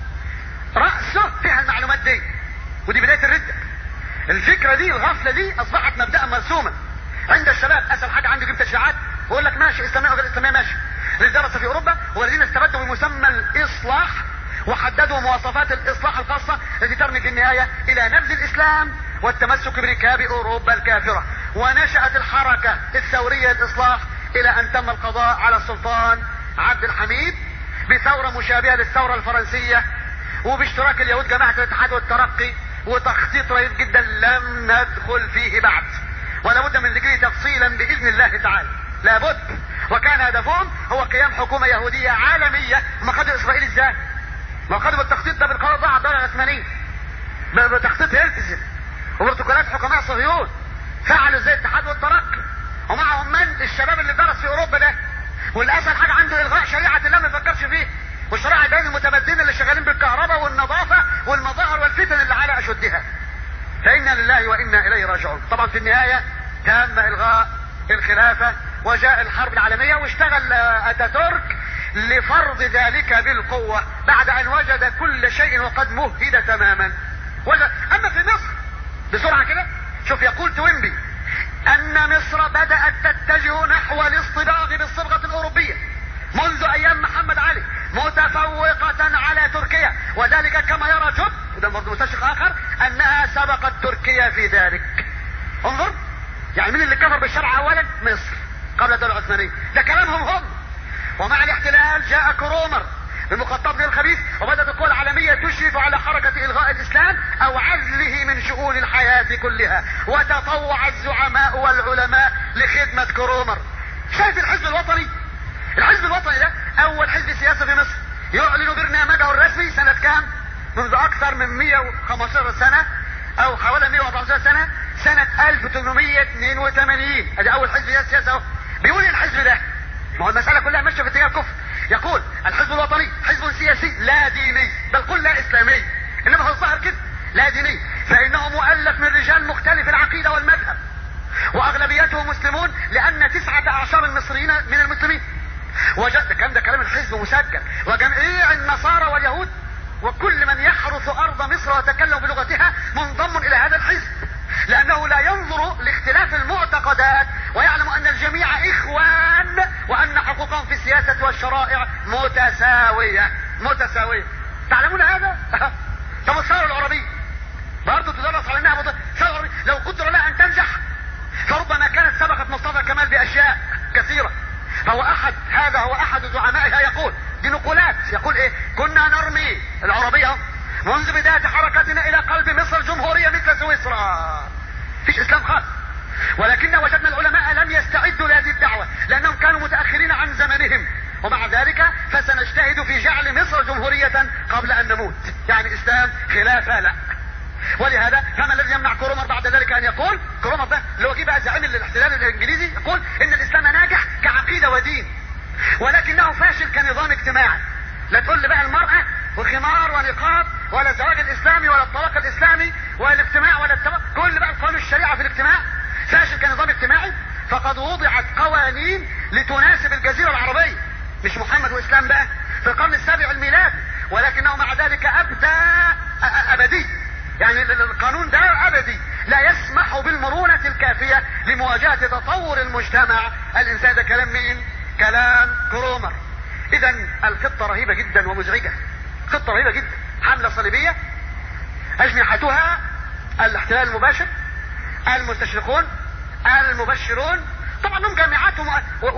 رأسه فيها المعلومات دي ودي بداية الردة الفكرة دي الغفلة دي اصبحت مبدأ مرسوما عند الشباب اسهل حاجة عنده يجيب تشريعات ويقول لك ماشي اسلامية وغير اسلامية ماشي اللي درس في اوروبا والذين استبدوا بمسمى الاصلاح وحددوا مواصفات الاصلاح الخاصة التي ترمي في النهاية الى نبذ الاسلام والتمسك بركاب اوروبا الكافرة ونشأت الحركة الثورية الاصلاح الى ان تم القضاء على السلطان عبد الحميد بثورة مشابهة للثورة الفرنسية وباشتراك اليهود جماعة الاتحاد والترقي وتخطيط رهيب جدا لم ندخل فيه بعد ولا بد من ذكره تفصيلا باذن الله تعالى لابد وكان هدفهم هو قيام حكومة يهودية عالمية ما خدوا اسرائيل ازاي ما خدوا بالتخطيط ده بالقرار ضاع الدولة العثمانية بتخطيط هيرتزل وبروتوكولات حكماء صهيون فعلوا زي الاتحاد والترقي ومعهم من الشباب اللي درس في اوروبا ده واللي اسهل حاجه عنده الغاء شريعه الله ما يفكرش فيه والشرائع بين المتمدنين اللي شغالين بالكهرباء والنظافه والمظاهر والفتن اللي على اشدها فانا لله وانا اليه راجعون طبعا في النهايه تم الغاء الخلافه وجاء الحرب العالميه واشتغل اتاتورك لفرض ذلك بالقوه بعد ان وجد كل شيء وقد مهد تماما وجد اما في مصر بسرعه كده شوف يقول توينبي ان مصر بدأت تتجه نحو الاصطباغ بالصبغة الاوروبية منذ ايام محمد علي متفوقة على تركيا وذلك كما يرى جب وده برضه مستشرق اخر انها سبقت تركيا في ذلك انظر يعني مين اللي كفر بالشرع اولا مصر قبل الدولة العثمانية ده كلامهم هم ومع الاحتلال جاء كرومر بمخطط الخبيث وبدأت القوى العالمية تشرف على حركة إلغاء الإسلام أو عزله من شؤون الحياة كلها وتطوع الزعماء والعلماء لخدمة كرومر شايف الحزب الوطني اول حزب سياسي في مصر يعلن برنامجه الرسمي سنة كام منذ اكثر من 115 سنة او حوالي 114 سنة سنة 1882 ادي اول حزب سياسي اهو بيقول ايه الحزب ده ما هو المسألة كلها ماشية في اتجاه الكفر يقول الحزب الوطني حزب سياسي لا ديني بل قل لا اسلامي انما هو الظاهر كده لا ديني فانه مؤلف من رجال مختلف العقيدة والمذهب واغلبيته مسلمون لان تسعة اعشار المصريين من المسلمين وجد كلام ده كلام الحزب مسجل وجميع النصارى واليهود وكل من يحرث ارض مصر ويتكلم بلغتها منضم الى هذا الحزب لانه لا ينظر لاختلاف المعتقدات ويعلم ان الجميع اخوان وان حقوقهم في السياسة والشرائع متساوية متساوية تعلمون هذا؟ طب الثورة العربية برضه تدرس على انها العربية لو قدر لها ان تنجح فربما كانت سبقت مصطفى كمال باشياء كثيرة فهو احد هذا هو احد زعمائها يقول دي نقولات يقول ايه كنا نرمي العربية منذ بداية حركتنا الى قلب مصر جمهورية مثل سويسرا فيش اسلام خالص ولكن وجدنا العلماء لم يستعدوا لهذه الدعوة لانهم كانوا متأخرين عن زمنهم ومع ذلك فسنجتهد في جعل مصر جمهورية قبل ان نموت يعني اسلام خلافة لا ولهذا فما الذي يمنع كرومر بعد ذلك ان يقول كرومر ده اللي هو جه بقى زعيم الاحتلال الانجليزي يقول ان الاسلام ناجح كعقيدة ودين ولكنه فاشل كنظام اجتماعي لا تقول لي بقى المرأة وخمار ونقاب ولا الزواج الاسلامي ولا الطلاق الاسلامي ولا الاجتماع ولا التبق كل بقى قانون الشريعة في الاجتماع فاشل كنظام اجتماعي فقد وضعت قوانين لتناسب الجزيرة العربية مش محمد واسلام بقى في القرن السابع الميلادي ولكنه مع ذلك ابدى ابدي يعني القانون ده ابدي لا يسمح بالمرونة الكافية لمواجهة تطور المجتمع الانسان ده كلام مين كلام كرومر اذا الخطة رهيبة جدا ومزعجة خطة رهيبة جدا حملة صليبية اجنحتها الاحتلال المباشر المستشرقون المبشرون طبعا لهم جامعاتهم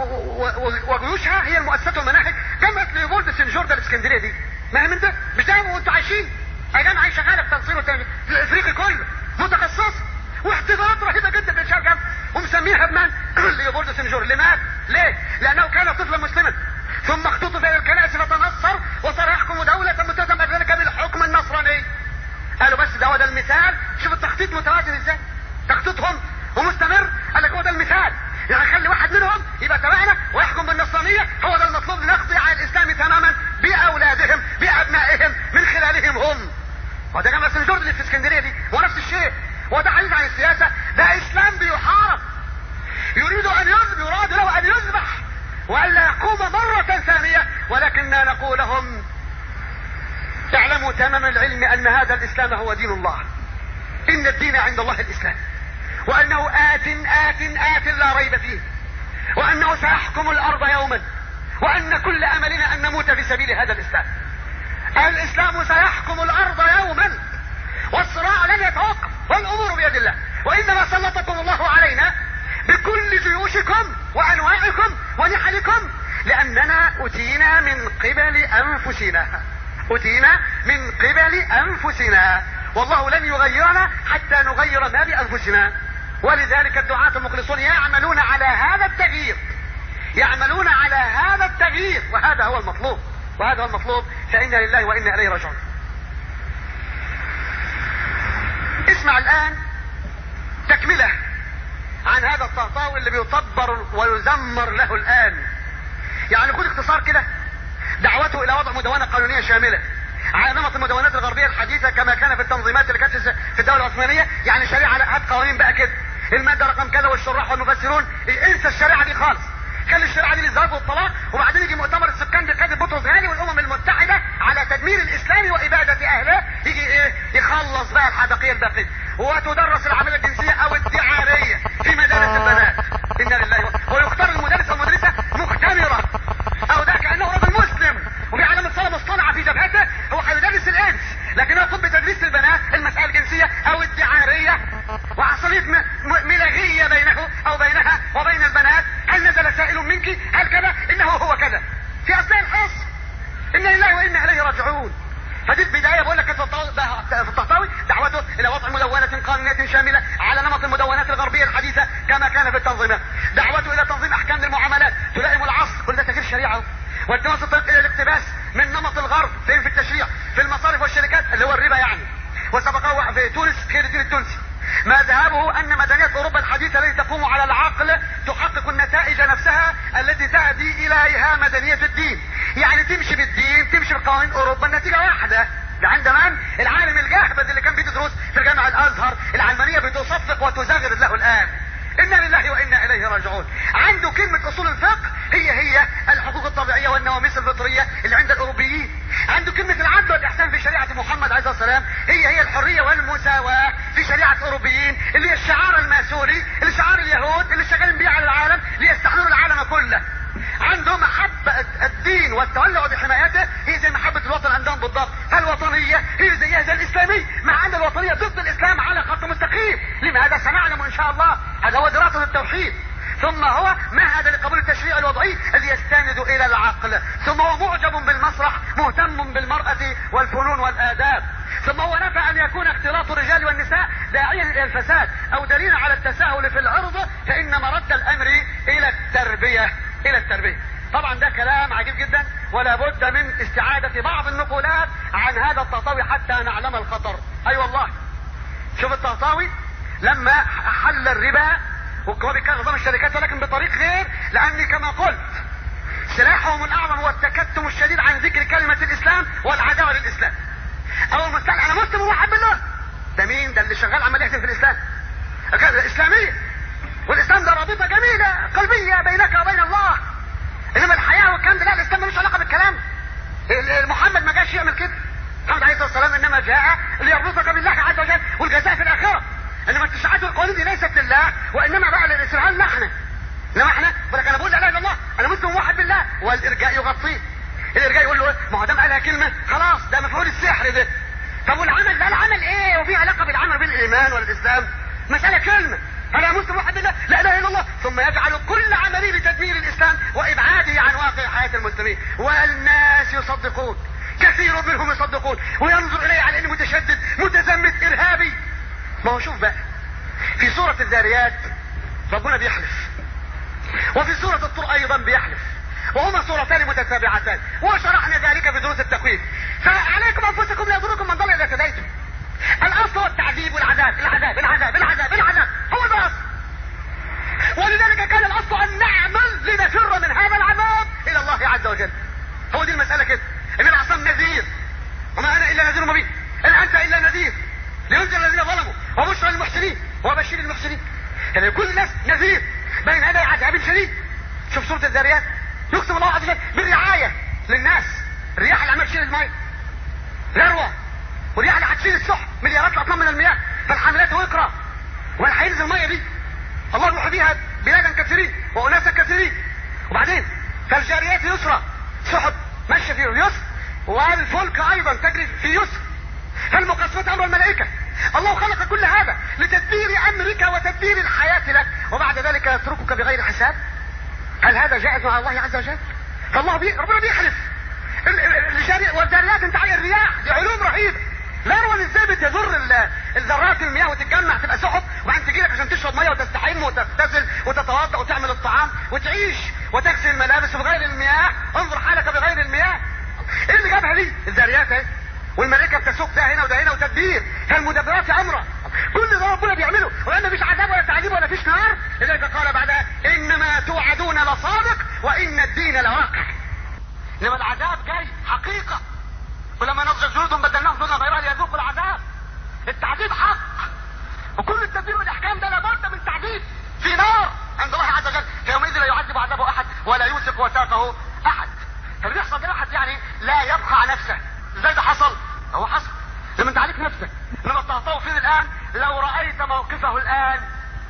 وجيوشها هي المؤسسات والمناهج جامعة ليوبولد سن جورج الاسكندرية دي ما هي من ده مش ده وانتوا عايشين يا جامعة شغالة في تنصير في الافريقي كله متخصصة واحتفالات رهيبة جدا في انشاء الجامعة ومسميها بمن ليوبولد سن جورج لماذا؟ ليه؟ لانه كان طفلا مسلما ثم اختطف الى الكنائس فتنصر وصار يحكم دولة متسمى ذلك بالحكم النصراني قالوا بس ده هو ده المثال شوف التخطيط متوازن ازاي تخطيطهم ومستمر قال لك هو ده المثال يعني خلي واحد منهم يبقى تبعنا ويحكم بالنصرانية هو ده المطلوب لنقضي على الاسلام تماما باولادهم بابنائهم من خلالهم هم وده جامعة سن جورج اللي في اسكندرية دي هو نفس الشيء وده حديث عن السياسة ده اسلام بيحارب يريد ان يذبح يراد له ان يذبح والا يقوم مرة ثانية ولكننا نقول لهم اعلموا تمام العلم ان هذا الاسلام هو دين الله ان الدين عند الله الاسلام وانه ات ات ات لا ريب فيه وانه سيحكم الارض يوما وان كل املنا ان نموت في سبيل هذا الاسلام الاسلام سيحكم الارض يوما والصراع لن يتوقف والامور بيد الله وانما سلطكم الله علينا بكل جيوشكم وانواعكم ونحلكم لاننا اتينا من قبل انفسنا اتينا من قبل انفسنا والله لن يغيرنا حتى نغير ما بانفسنا ولذلك الدعاة المخلصون يعملون على هذا التغيير يعملون على هذا التغيير وهذا هو المطلوب وهذا هو المطلوب فإنا لله وإنا إليه راجعون اسمع الآن تكملة عن هذا الطهطاوي اللي بيطبر ويزمر له الآن يعني خد اختصار كده دعوته إلى وضع مدونة قانونية شاملة على نمط المدونات الغربية الحديثة كما كان في التنظيمات اللي كانت في الدولة العثمانية يعني شريعة هات قوانين بقى كده المادة رقم كذا والشراح والمفسرون انسى الشريعة دي خالص خلي الشريعة دي للزواج والطلاق وبعدين يجي مؤتمر السكان بقيادة بطرس غالي والأمم المتحدة على تدمير الإسلام وإبادة أهله يجي إيه يخلص بقى الحدقية الباقية وتدرس العملية الجنسية أو الدعارية في مدارس البنات إنا لله ويختار المدرس والمدرسة مختمرة أو ده كأنه رجل مسلم وفي علامة صلاة مصطنعة في جبهته هو هيدرس الإنس لكنه يقوم بتدريس البنات المسألة الجنسية أو الدعارية وعصرية ملاغية بينه أو بينها وبين البنات هل نزل سائل منك هل كذا إنه هو كذا في أثناء الحصر إنا لله وإنا إليه راجعون فدي البداية بقول لك في الطهطاوي دعوته إلى وضع مدونة قانونية شاملة على نمط المدونات الغربية الحديثة كما كان في التنظيمات دعوته إلى تنظيم أحكام المعاملات تلائم العصر كل ده تغيير شريعة والتماس الطريق اقتباس من نمط الغرب فين في التشريع في المصارف والشركات اللي هو الربا يعني وسبقه في تونس خير الدين التونسي ما ذهبه ان مدنية اوروبا الحديثة التي تقوم على العقل تحقق النتائج نفسها التي تهدي اليها مدنية الدين يعني تمشي بالدين تمشي بقوانين اوروبا النتيجة واحدة ده عند من العالم الجاهبذ اللي كان بيدرس في جامع الازهر العلمانية بتصفق وتزغر له الان انا لله وانا اليه راجعون عنده كلمة اصول الفقه هي هي الحقوق الطبيعية والنواميس الفطرية اللي عند الاوروبيين عنده كلمة العدل والاحسان في شريعة محمد عليه الصلاة والسلام هي هي الحرية والمساواة في شريعة الاوروبيين اللي هي الشعار الماسوني اللي شعار اليهود اللي شغالين بيه على العالم ليستحلون العالم كله عنده محبة الدين والتولع بحمايته هي زي محبة الوطن عندهم بالضبط فالوطنية هي زيها زي الإسلامي مع أن الوطنية ضد الإسلام على خط مستقيم لماذا سنعلم إن شاء الله هذا هو دراسة التوحيد ثم هو مهد لقبول التشريع الوضعي الذي يستند الى العقل ثم هو معجب بالمسرح مهتم بالمرأة والفنون والآداب ثم هو نفى ان يكون اختلاط الرجال والنساء داعيا الى الفساد او دليلا على التساهل في العرض فان مرد الامر الى التربية الى التربية طبعا ده كلام عجيب جدا ولا بد من استعادة بعض النقولات عن هذا التطاوي حتى نعلم الخطر اي أيوة والله شوف التطاوي لما حل الربا وهو بيتكلم نظام الشركات ولكن بطريق غير لاني كما قلت سلاحهم الاعظم هو التكتم الشديد عن ذكر كلمة الاسلام والعداوة للاسلام اول ما انا مسلم وواحد بالله ده مين ده اللي شغال عملية في الاسلام الاسلامية والاسلام ده رابطة جميلة قلبية بينك وبين الله انما الحياة والكلام ده لا الاسلام ملوش علاقة بالكلام محمد ما جاش يعمل كده محمد عليه الصلاة والسلام انما جاء ليربطك بالله عز وجل والجزاء في الاخرة انما التشريعات والقوانين دي ليست لله وانما بقى للاسترهال نحن انما احنا ولكن انا بقول لا اله الا الله انا مسلم واحد بالله والارجاء يغطيه الارجاء يقول له ما هو دام قالها كلمه خلاص ده مفعول السحر ده طب والعمل لا العمل ايه وفي علاقه بالعمل بالايمان والاسلام مساله كلمه انا مسلم واحد بالله لا اله الا الله ثم يجعل كل عمله لتدمير الاسلام وابعاده عن واقع حياه المسلمين والناس يصدقون كثير منهم يصدقون وينظر اليه على انه متشدد متزمت ارهابي ما هو شوف بقى في سورة الذاريات ربنا بيحلف وفي سورة الطور ايضا بيحلف وهما سورتان متتابعتان وشرحنا ذلك في دروس التكوين فعليكم انفسكم لا يضركم من ضل اذا تديتم الاصل هو التعذيب والعذاب العذاب العذاب العذاب العذاب هو الاصل ولذلك كان الاصل ان نعمل لنفر من هذا العذاب الى الله عز وجل هو دي المسألة كده ان العصام نذير وما انا الا نذير مبين ان انت الا نذير لينذر الذين ظلموا وبشرى للمحسنين وبشر المحسنين يعني كل الناس نذير بين يدي عذاب شديد شوف سوره الذاريات يقسم الله عز وجل بالرعايه للناس الرياح اللي عمال تشيل الميه ذروه والرياح اللي هتشيل السحب مليارات الاطنان من المياه فالحاملات وقرا ومن هينزل الميه دي الله يروح بيها بلادا كثيرين واناسا كثيرين وبعدين فالجاريات يسرى سحب ماشيه في اليسر والفلك ايضا تجري في يسر فالمقسمات امر الملائكه الله خلق كل هذا لتدبير امرك وتدبير الحياه لك وبعد ذلك يتركك بغير حساب هل هذا جائز مع الله عز وجل فالله بي... ربنا بيحلف والجاريات انت عايز الرياح دي علوم رهيبه الارون ازاي بتضر الذرات المياه وتتجمع تبقى سحب وبعدين تجي لك عشان تشرب ميه وتستحم وتغتسل وتتوضا وتعمل الطعام وتعيش وتغسل الملابس بغير المياه انظر حالك بغير المياه ايه اللي جابها دي الذريات اهي والملائكه بتسوق ده هنا وده هنا وتدبير فالمدبرات امرا كل ده ربنا بيعمله وان مفيش عذاب ولا تعذيب ولا فيش نار لذلك قال بعدها انما توعدون لصادق وان الدين لواقع انما العذاب جاي حقيقه ولما نضج جلودهم بدلناهم جلودا غيرها ليذوقوا العذاب التعذيب حق وكل التدبير والاحكام ده لابد من تعذيب في نار عند الله عز وجل فيومئذ لا يعذب عذابه احد ولا يوثق وثاقه احد فبيحصل ده واحد يعني لا يبقى نفسه ازاي ده حصل هو حصل لما انت عليك نفسك انما التهطأ فين الان لو رأيت موقفه الان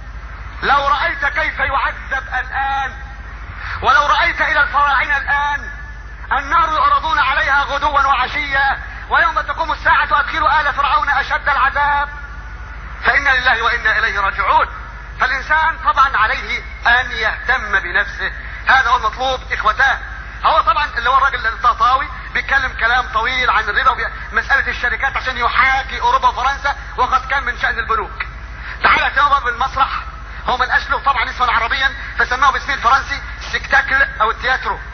لو رأيت كيف يعذب الان ولو رأيت الى الفراعنة الان النار يعرضون عليها غدوا وعشيا ويوم تقوم الساعة ادخلوا آل فرعون اشد العذاب فإنا لله وإنا إليه راجعون فالإنسان طبعا عليه أن يهتم بنفسه هذا هو المطلوب إخوتان هو طبعا اللي هو الراجل الطاطاوي بيتكلم كلام طويل عن الربا ومسألة الشركات عشان يحاكي اوروبا وفرنسا وقد كان من شأن البنوك تعالى تنظر بالمسرح هو من اشله طبعا اسما عربيا فسموه باسمه الفرنسي سبكتاكل او التياترو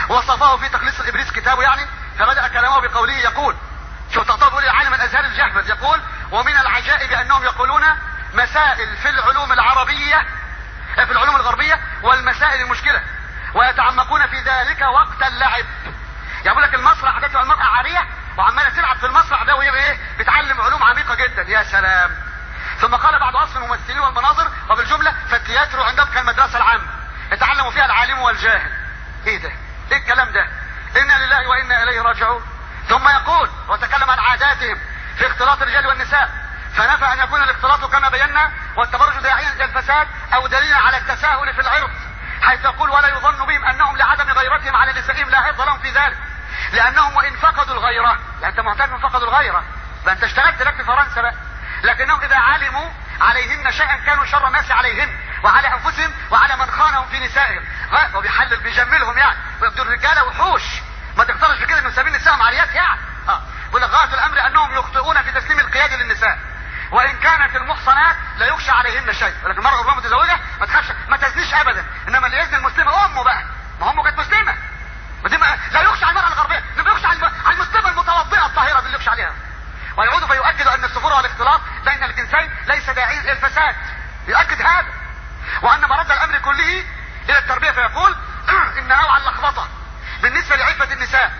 وصفه في تخليص الابليس كتابه يعني فبدأ كلامه بقوله يقول شوف تقطع تقول العالم الازهري الجهبذ يقول ومن العجائب انهم يقولون مسائل في العلوم العربية في العلوم الغربية والمسائل المشكلة ويتعمقون في ذلك وقت اللعب يقول لك المسرح ده تبقى المرأة عارية وعمالة تلعب في المسرح ده وهي ايه بتعلم علوم عميقة جدا يا سلام ثم قال بعض اصل الممثلين والمناظر وبالجملة فالتياتر عندهم كالمدرسة العامة يتعلم فيها العالم والجاهل ايه ده ايه الكلام ده انا لله وانا اليه راجعون ثم يقول وتكلم عن عاداتهم في اختلاط الرجال والنساء فنفى ان يكون الاختلاط كما بينا والتبرج داعيا الى الفساد او دليلا على التساهل في العرض حيث يقول ولا يظن بهم انهم لعدم غيرتهم على نسائهم لا عرض لهم في ذلك لانهم وان فقدوا الغيره لا انت معتاد من فقدوا الغيره ده انت اشتغلت لك في فرنسا بقى لكنهم اذا علموا عليهن شيئا كانوا شر الناس عليهن وعلى انفسهم وعلى من خانهم في نسائهم وبيحلل بيجملهم يعني ويبدو الرجاله وحوش ما تقدرش بكده انه سابين نسائهم عريات يعني اه يقول لك غايه الامر انهم يخطئون في تسليم القياده للنساء وان كانت المحصنات لا يخشى عليهن شيء ولكن المراه ربما متزوجه ما تخافش ما تزنيش ابدا انما اللي يزني المسلمه امه بقى ما امه كانت مسلمه ودي ما لا يخشى على المراه الغربيه ده بيخشى على المسلمه المتوضئه الطاهره دي اللي يخشى عليها ويعود فيؤكد ان السفور والاختلاط بين الجنسين ليس داعيا الى الفساد يؤكد هذا وان مرد الامر كله الى التربيه فيقول ان نوع اللخبطه بالنسبه لعفه النساء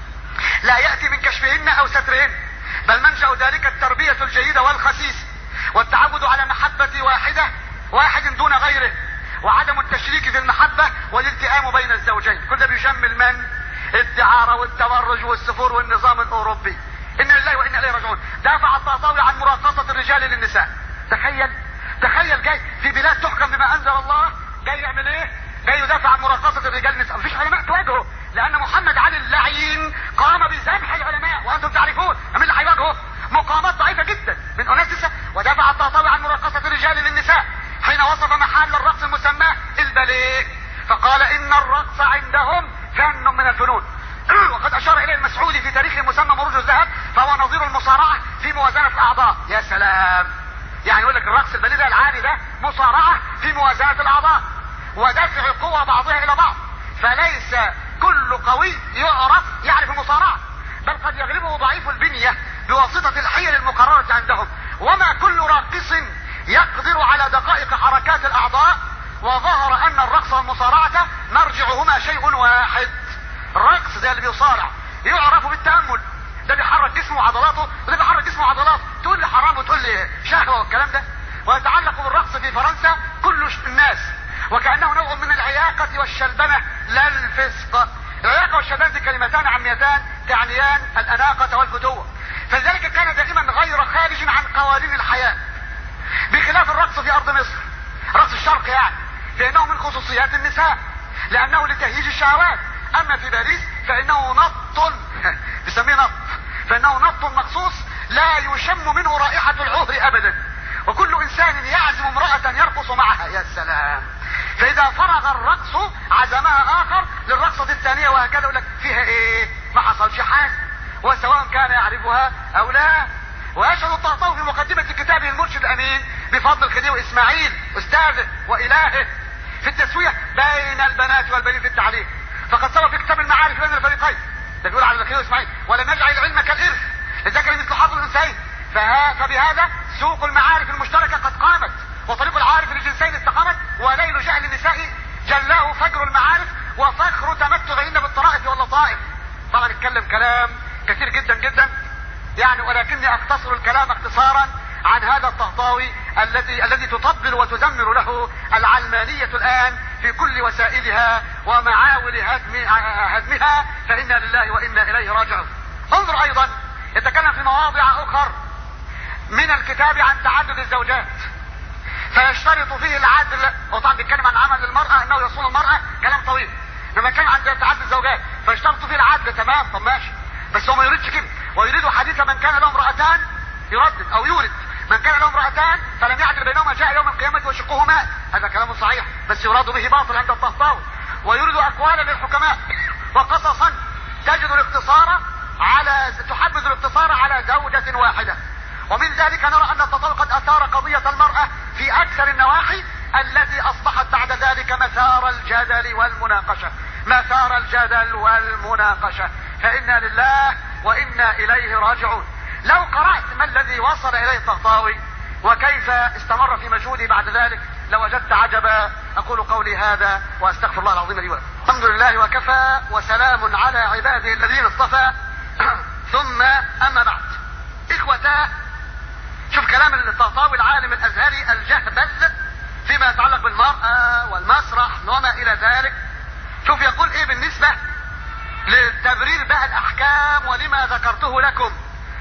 لا ياتي من كشفهن او سترهن بل منشا ذلك التربيه الجيده والخسيس والتعود على محبه واحده واحد دون غيره وعدم التشريك في المحبه والالتئام بين الزوجين كل ده بيجمل من الدعاره والتبرج والسفور والنظام الاوروبي انا لله وانا اليه راجعون دافع الطهطاوي عن مراقصه الرجال للنساء تخيل تخيل جاي في بلاد تحكم بما انزل الله جاي يعمل ايه جاي يدافع عن مراقصه الرجال للنساء مفيش علماء تواجهه لان محمد علي اللعين قام بذبح العلماء وانتم تعرفون من اللي هيواجهه مقامات ضعيفه جدا من اناس ودافع الطهطاوي عن مراقصه الرجال للنساء حين وصف محل الرقص المسماه الباليه فقال ان الرقص عندهم فن من الفنون وقد اشار اليه المسعودي في تاريخ مسمى مروج الذهب فهو نظير المصارعه في موازنه الاعضاء يا سلام يعني يقول لك الرقص الباليه ده العالي ده مصارعه في موازنه الاعضاء ودفع قوى بعضها الى بعض فليس كل قوي يعرف يعرف المصارعه بل قد يغلبه ضعيف البنيه بواسطه الحيل المقرره عندهم وما كل راقص يقدر على دقائق حركات الاعضاء وظهر ان الرقص والمصارعه مرجعهما شيء واحد الرقص ده اللي بيصارع يعرف بالتامل ده بيحرك جسمه وعضلاته وده بيحرك جسمه وعضلاته تقول لي حرام وتقول لي شهوه والكلام ده ويتعلق بالرقص في فرنسا كل الناس وكانه نوع من العياقه والشلبنه لا الفسق العياقه والشلبنه دي كلمتان عاميتان تعنيان الاناقه والفتوه فلذلك كان دائما غير خارج عن قوانين الحياه بخلاف الرقص في ارض مصر رقص الشرق يعني فانه من خصوصيات النساء لانه لتهييج الشهوات اما في باريس فانه نط بيسميه نط فانه نط مخصوص لا يشم منه رائحة العهر ابدا وكل انسان يعزم امرأة يرقص معها يا سلام فاذا فرغ الرقص عزمها اخر للرقصة الثانية وهكذا يقول لك فيها ايه ما حصلش حاجة وسواء كان يعرفها او لا ويشهد الطهطاوي في مقدمة كتابه المرشد الامين بفضل الخديوي اسماعيل استاذه والهه في التسوية بين البنات والبنين في التعليم فقد سبق في كتاب المعارف بين الفريقين ده بيقول على الخديوي اسماعيل ولم يجعل العلم كالارث لذكر مثل حظ الانثيين فبهذا سوق المعارف المشتركة قد قامت وطريق العارف للجنسين استقامت وليل جهل النساء جلاه فجر المعارف وفخر تمتعهن بالطرائف واللطائف طبعا اتكلم كلام كثير جدا جدا يعني ولكني اختصر الكلام اختصارا عن هذا الطهطاوي الذي الذي تطبل وتدمر له العلمانية الآن في كل وسائلها ومعاول هدم هدمها فإنا لله وإنا إليه راجعون. انظر أيضا يتكلم في مواضع أخر من الكتاب عن تعدد الزوجات فيشترط فيه العدل وطبعا بيتكلم عن عمل المرأة انه يصون المرأة كلام طويل لما يتكلم عن تعدد الزوجات فيشترط فيه العدل تمام طب ماشي بس هو ما يريدش كده ويريد حديث من كان له امرأتان يردد او يورد من كان له امرأتان فلم يعدل بينهما جاء يوم القيامة وشقه مات هذا كلام صحيح بس يراد به باطل عند الطهطاوي ويريد اقوالا للحكماء وقصصا تجد الاقتصار على تحبذ الاقتصار على زوجة واحدة ومن ذلك نرى ان التطور قد اثار قضية المرأة في اكثر النواحي التي اصبحت بعد ذلك مثار الجدل والمناقشة مثار الجدل والمناقشة فإنا لله وإنا إليه راجعون لو قرأت ما الذي وصل إليه الطهطاوي وكيف استمر في مجهوده بعد ذلك لوجدت عجبا اقول قولي هذا واستغفر الله العظيم لي ولكم الحمد لله وكفى وسلام على عباده الذين اصطفى ثم اما بعد اخوة شوف كلام الطهطاوي العالم الازهري الجهبذ فيما يتعلق بالمرأة والمسرح وما الى ذلك شوف يقول ايه بالنسبة لتبرير بقى الاحكام ولما ذكرته لكم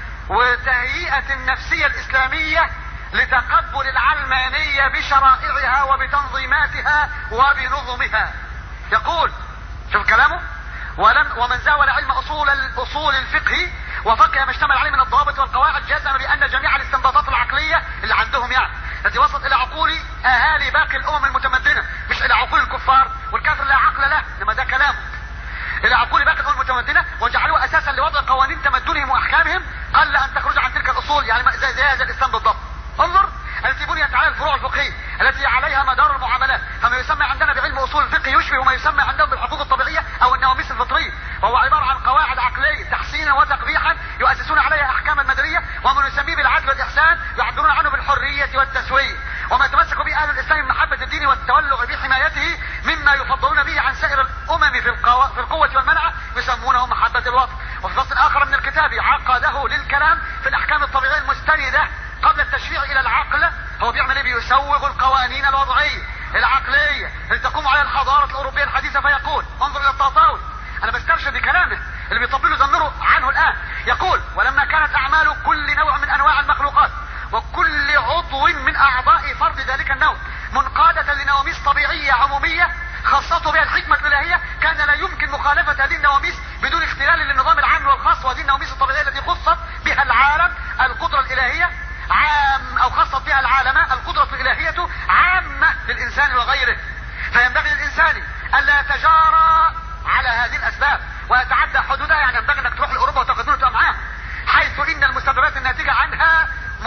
وتهيئة النفسية الاسلامية لتقبل العلمانية بشرائعها وبتنظيماتها وبنظمها يقول شوف كلامه ولم ومن زاول علم اصول الاصول الفقه وفقه ما اشتمل عليه من الضوابط والقواعد جزم بان جميع الاستنباطات العقليه اللي عندهم يعني التي وصلت الى عقول اهالي باقي الامم المتمدنه مش الى عقول الكفار والكافر لا عقل له لما ده كلامه الى عقول باقي الامم المتمدنه وجعلوه اساسا لوضع قوانين تمدنهم واحكامهم قل ان تخرج عن تلك الاصول يعني زي, زي هذا الاسلام بالضبط انظر التي بنيت على الفروع الفقهيه التي عليها مدار المعاملات فما يسمى عندنا بعلم اصول الفقه يشبه ما يسمى عندهم بالحقوق الطبيعيه او النواميس الفطريه وهو عباره عن قواعد عقليه تحسينا وتقبيحا يؤسسون عليها احكاما مدنيه ومن يسميه بالعدل والاحسان يعبرون عنه بالحريه والتسويه وما يتمسك به اهل الاسلام من محبه الدين والتولع بحمايته مما يفضلون به عن سائر الامم في, القو... في القوه والمنعه يسمونه محبه الوطن وفي فصل اخر من الكتاب عقده للكلام في الاحكام الطبيعيه المستنده قبل التشريع الى العقل هو بيعمل ايه بيسوغ القوانين الوضعيه العقليه اللي تقوم على الحضاره الاوروبيه الحديثه فيقول انظر الى الطهطاوي انا بسترشد بكلامه اللي بيطبلوا زمروا عنه الان يقول ولما كانت اعمال كل نوع من انواع المخلوقات وكل عضو من اعضاء فرد ذلك النوع منقادة لنواميس طبيعية عمومية خاصته بها الحكمة الإلهية كان لا يمكن مخالفة هذه النواميس بدون اختلال للنظام العام والخاص وهذه النواميس الطبيعية التي خصت بها العالم القدرة الإلهية عام او خصت بها العالم القدرة الالهية عامة للانسان وغيره فينبغي للانسان الا يتجارى على هذه الاسباب ويتعدى حدودها يعني ينبغي انك تروح لاوروبا وتاخذون معاها حيث ان المستقبلات الناتجة عنها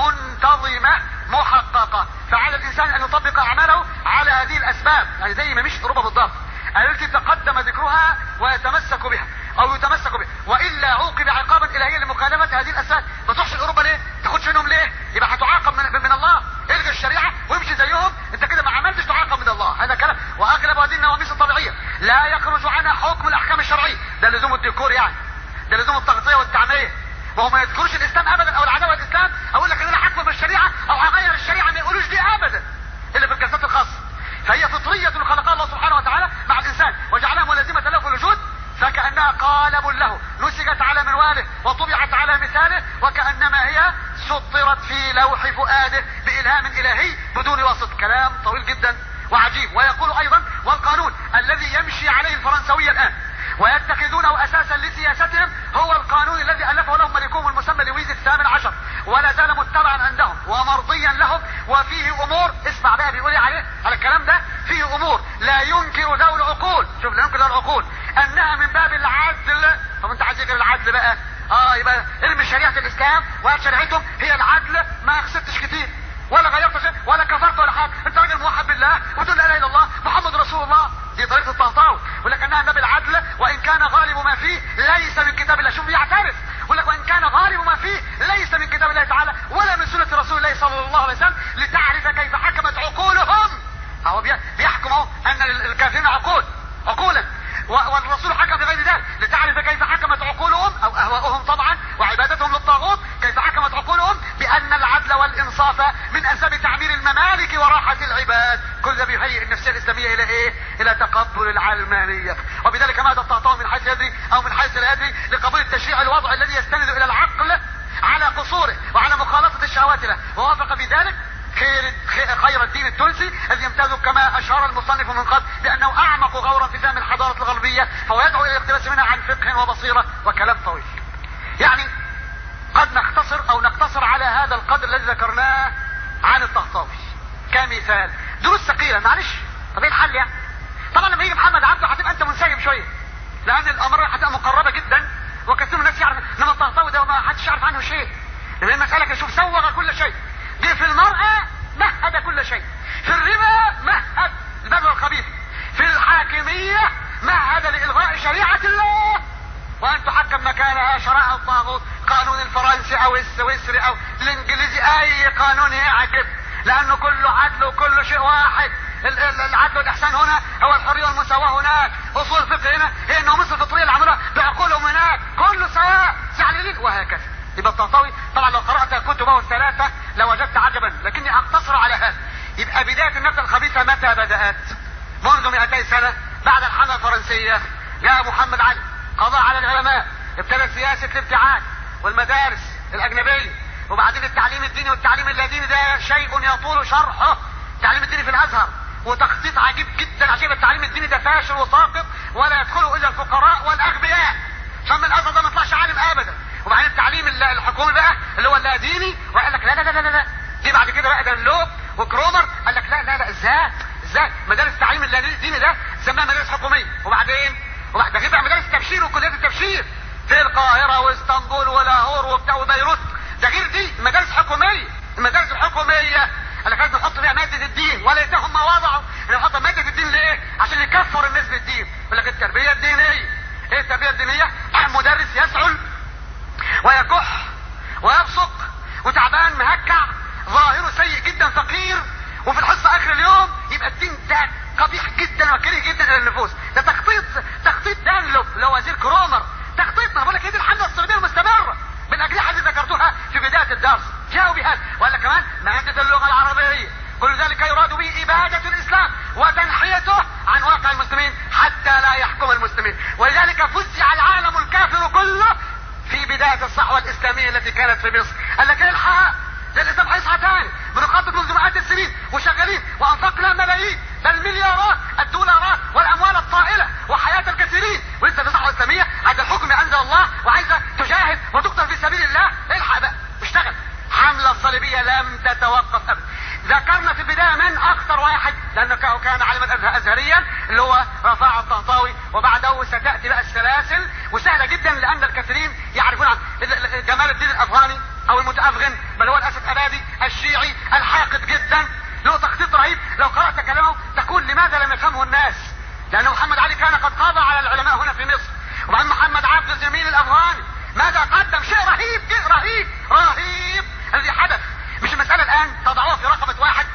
منتظمة محققة فعلى الانسان ان يطبق اعماله على هذه الاسباب يعني زي ما مش اوروبا بالضبط التي تقدم ذكرها ويتمسك بها او يتمسك بها والا عوقب عقابا الهيا لمخالفه هذه الاسباب ما تروحش لاوروبا ليه؟ تاخدش منهم ليه؟ يبقى هتعاقب من, من الله الغي الشريعه وامشي زيهم انت كده ما عملتش تعاقب من الله هذا كلام واغلب هذه النواميس الطبيعيه لا يخرج عنها حكم الاحكام الشرعيه ده لزوم الديكور يعني ده لزوم التغطيه والتعميه وهو ما يذكرش الاسلام ابدا او العداوه الاسلام اقول لك ان انا حكم بالشريعه او هغير الشريعه ما يقولوش دي ابدا الا في الجلسات الخاصه فهي فطريه خلقها الله سبحانه وتعالى مع الانسان وجعلها ملازمه له في الوجود فكأنها قالب له نسجت على منواله وطبعت على مثاله وكأنما هي سطرت في لوح فؤاده بإلهام إلهي بدون وسط كلام طويل جدا وعجيب ويقول أيضا والقانون الذي يمشي عليه الفرنسوية الآن ويتخذونه اساسا لسياستهم هو القانون الذي الفه لهم ملكهم المسمى لويز الثامن عشر ولا زال متبعا عندهم ومرضيا لهم وفيه امور اسمع بقى بيقول عليه على الكلام ده فيه امور لا ينكر ذوي العقول شوف لا ينكر ذوي العقول انها من باب العدل طب انت عايز غير العدل بقى اه يبقى ارمي شريعه الاسلام وشريعتهم هي العدل ما خسرتش كتير ولا غيرت شيء ولا كفرت ولا حاجه انت راجل موحد بالله وتقول لا اله الا الله محمد رسول الله دي طريقه الطهطاوي يقول لك انها باب العدل وان كان غالب ما فيه ليس من كتاب الله شوف بيعترف يقول لك وان كان غالب ما فيه ليس من كتاب الله تعالى ولا من سنه رسول الله صلى الله عليه وسلم لتعرف كيف حكمت عقولهم هو بيحكم اهو ان الكافرين عقول عقولا والرسول حكم بغير ذلك لتعرف كيف حكمت عقولهم او اهواؤهم طبعا وعبادتهم للطاغوت كيف حكمت عقولهم بان العدل والانصاف من اسباب تعمير الممالك وراحة العباد كل ده بيهيئ النفسية الاسلامية الى ايه الى تقبل العلمانية وبذلك ماذا الطهطاوي من حيث يدري او من حيث لا يدري لقبول التشريع الوضع الذي يستند الى العقل على قصوره وعلى مخالطة الشهوات له ووافق في ذلك خير, خير الدين التونسي الذي يمتاز كما اشار المصنف من قبل بانه اعمق غورا في فهم الحضاره الغربيه فهو يدعو الى الاقتباس منها عن فقه وبصيره وكلام طويل. يعني قد نختصر او نقتصر على هذا القدر الذي ذكرناه عن الطهطاوي كمثال دروس ثقيله معلش طب ايه الحل يعني؟ طبعا لما يجي محمد عبده هتبقى انت منسجم شويه لان الامر هتبقى مقربه جدا وكثير من الناس يعرف انما الطهطاوي ده ما حدش يعرف عنه شيء لان المساله كده شوف سوغ كل شيء دي في المرأة مهد كل شيء في الربا مهد البدو الخبيث في الحاكمية مهد لإلغاء شريعة الله وان تحكم مكانها شرائع الطاغوت قانون الفرنسي او السويسري او الانجليزي اي قانون يعجب لانه كله عدل وكله شيء واحد العدل والاحسان هنا هو الحريه والمساواه هناك اصول الفقه هنا هي انه مصر الفطريه اللي عملوها بعقولهم هناك كله سواء زعلانين وهكذا يبقى الطنطاوي طبعا لو قرات كتبه الثلاثه لوجدت عجبا لكني اقتصر على هذا يبقى بدايه النفس الخبيثه متى بدات منذ 200 سنه بعد الحمله الفرنسيه جاء محمد علي قضى على العلماء ابتدى سياسه الابتعاد والمدارس الاجنبيه وبعدين التعليم الديني والتعليم اللاديني ده شيء يطول شرحه التعليم الديني في الازهر وتخطيط عجيب جدا عشان التعليم الديني ده فاشل وساقط ولا يدخله الا الفقراء والاغبياء عشان من الازهر ده ما يطلعش عالم ابدا وبعدين التعليم الحكومي بقى اللي هو اللاديني وقال لك لا لا لا لا لا دي بعد كده بقى دلوب وكرومر قال لك لا لا لا ازاي ازاي مدارس التعليم الديني ده سماها مدارس حكوميه وبعدين وبعد ده غير مدارس التبشير وكليات التبشير في القاهره واسطنبول ولاهور وبتاع وبيروت ده غير دي مدارس حكوميه المدارس الحكوميه قال لك لازم نحط فيها ماده الدين ولا يتهم ما وضعوا ان نحط ماده الدين ليه؟ عشان يكفر الناس بالدين يقول لك التربيه الدينيه ايه التربيه الدينيه؟ مدرس يسعل ويكح ويبصق وتعبان مهكع ظاهره سيء جدا فقير وفي الحصه اخر اليوم يبقى الدين ده قبيح جدا وكريه جدا الى النفوس ده تخطيط تخطيط دانلوب اللي هو وزير كرومر تخطيط ما بقول لك هي دي الحمله الصليبيه المستمره بالاجنحه اللي ذكرتها في بدايه الدرس جاءوا بهذا وقال كمان ماده اللغه العربيه كل ذلك يراد به إبادة الإسلام وتنحيته عن واقع المسلمين حتى لا يحكم المسلمين ولذلك فزع العالم الكافر كله في بداية الصحوة الإسلامية التي كانت في مصر قال لك الحق ده الإسلام هيصحى تاني بنخطط منذ مئات السنين وشغالين وأنفقنا ملايين بل مليارات الدولارات والأموال الطائلة وحياة الكثيرين ولسه في صحوة إسلامية عايز الحكم أنزل الله وعايزة تجاهد وتقتل في سبيل الله الحق بقى اشتغل حملة الصليبية لم تتوقف أبدا ذكرنا في البداية من أخطر واحد لأنه كان عالما أزهريا اللي هو رفاع الطهطاوي وبعده ستأتي بقى السلاسل وسهلة جدا لأن الكثيرين يعرفون عن جمال الدين الأفغاني أو المتأفغن بل هو الأسد أبادي الشيعي الحاقد جدا له تخطيط رهيب لو قرأت كلامه تقول لماذا لم يفهمه الناس لأن محمد علي كان قد قضى على العلماء هنا في مصر وبعدين محمد عبد الجميل الأفغاني ماذا قدم شيء رهيب شيء رهيب رهيب الذي حدث مش المسألة الآن تضعوها في رقبة واحد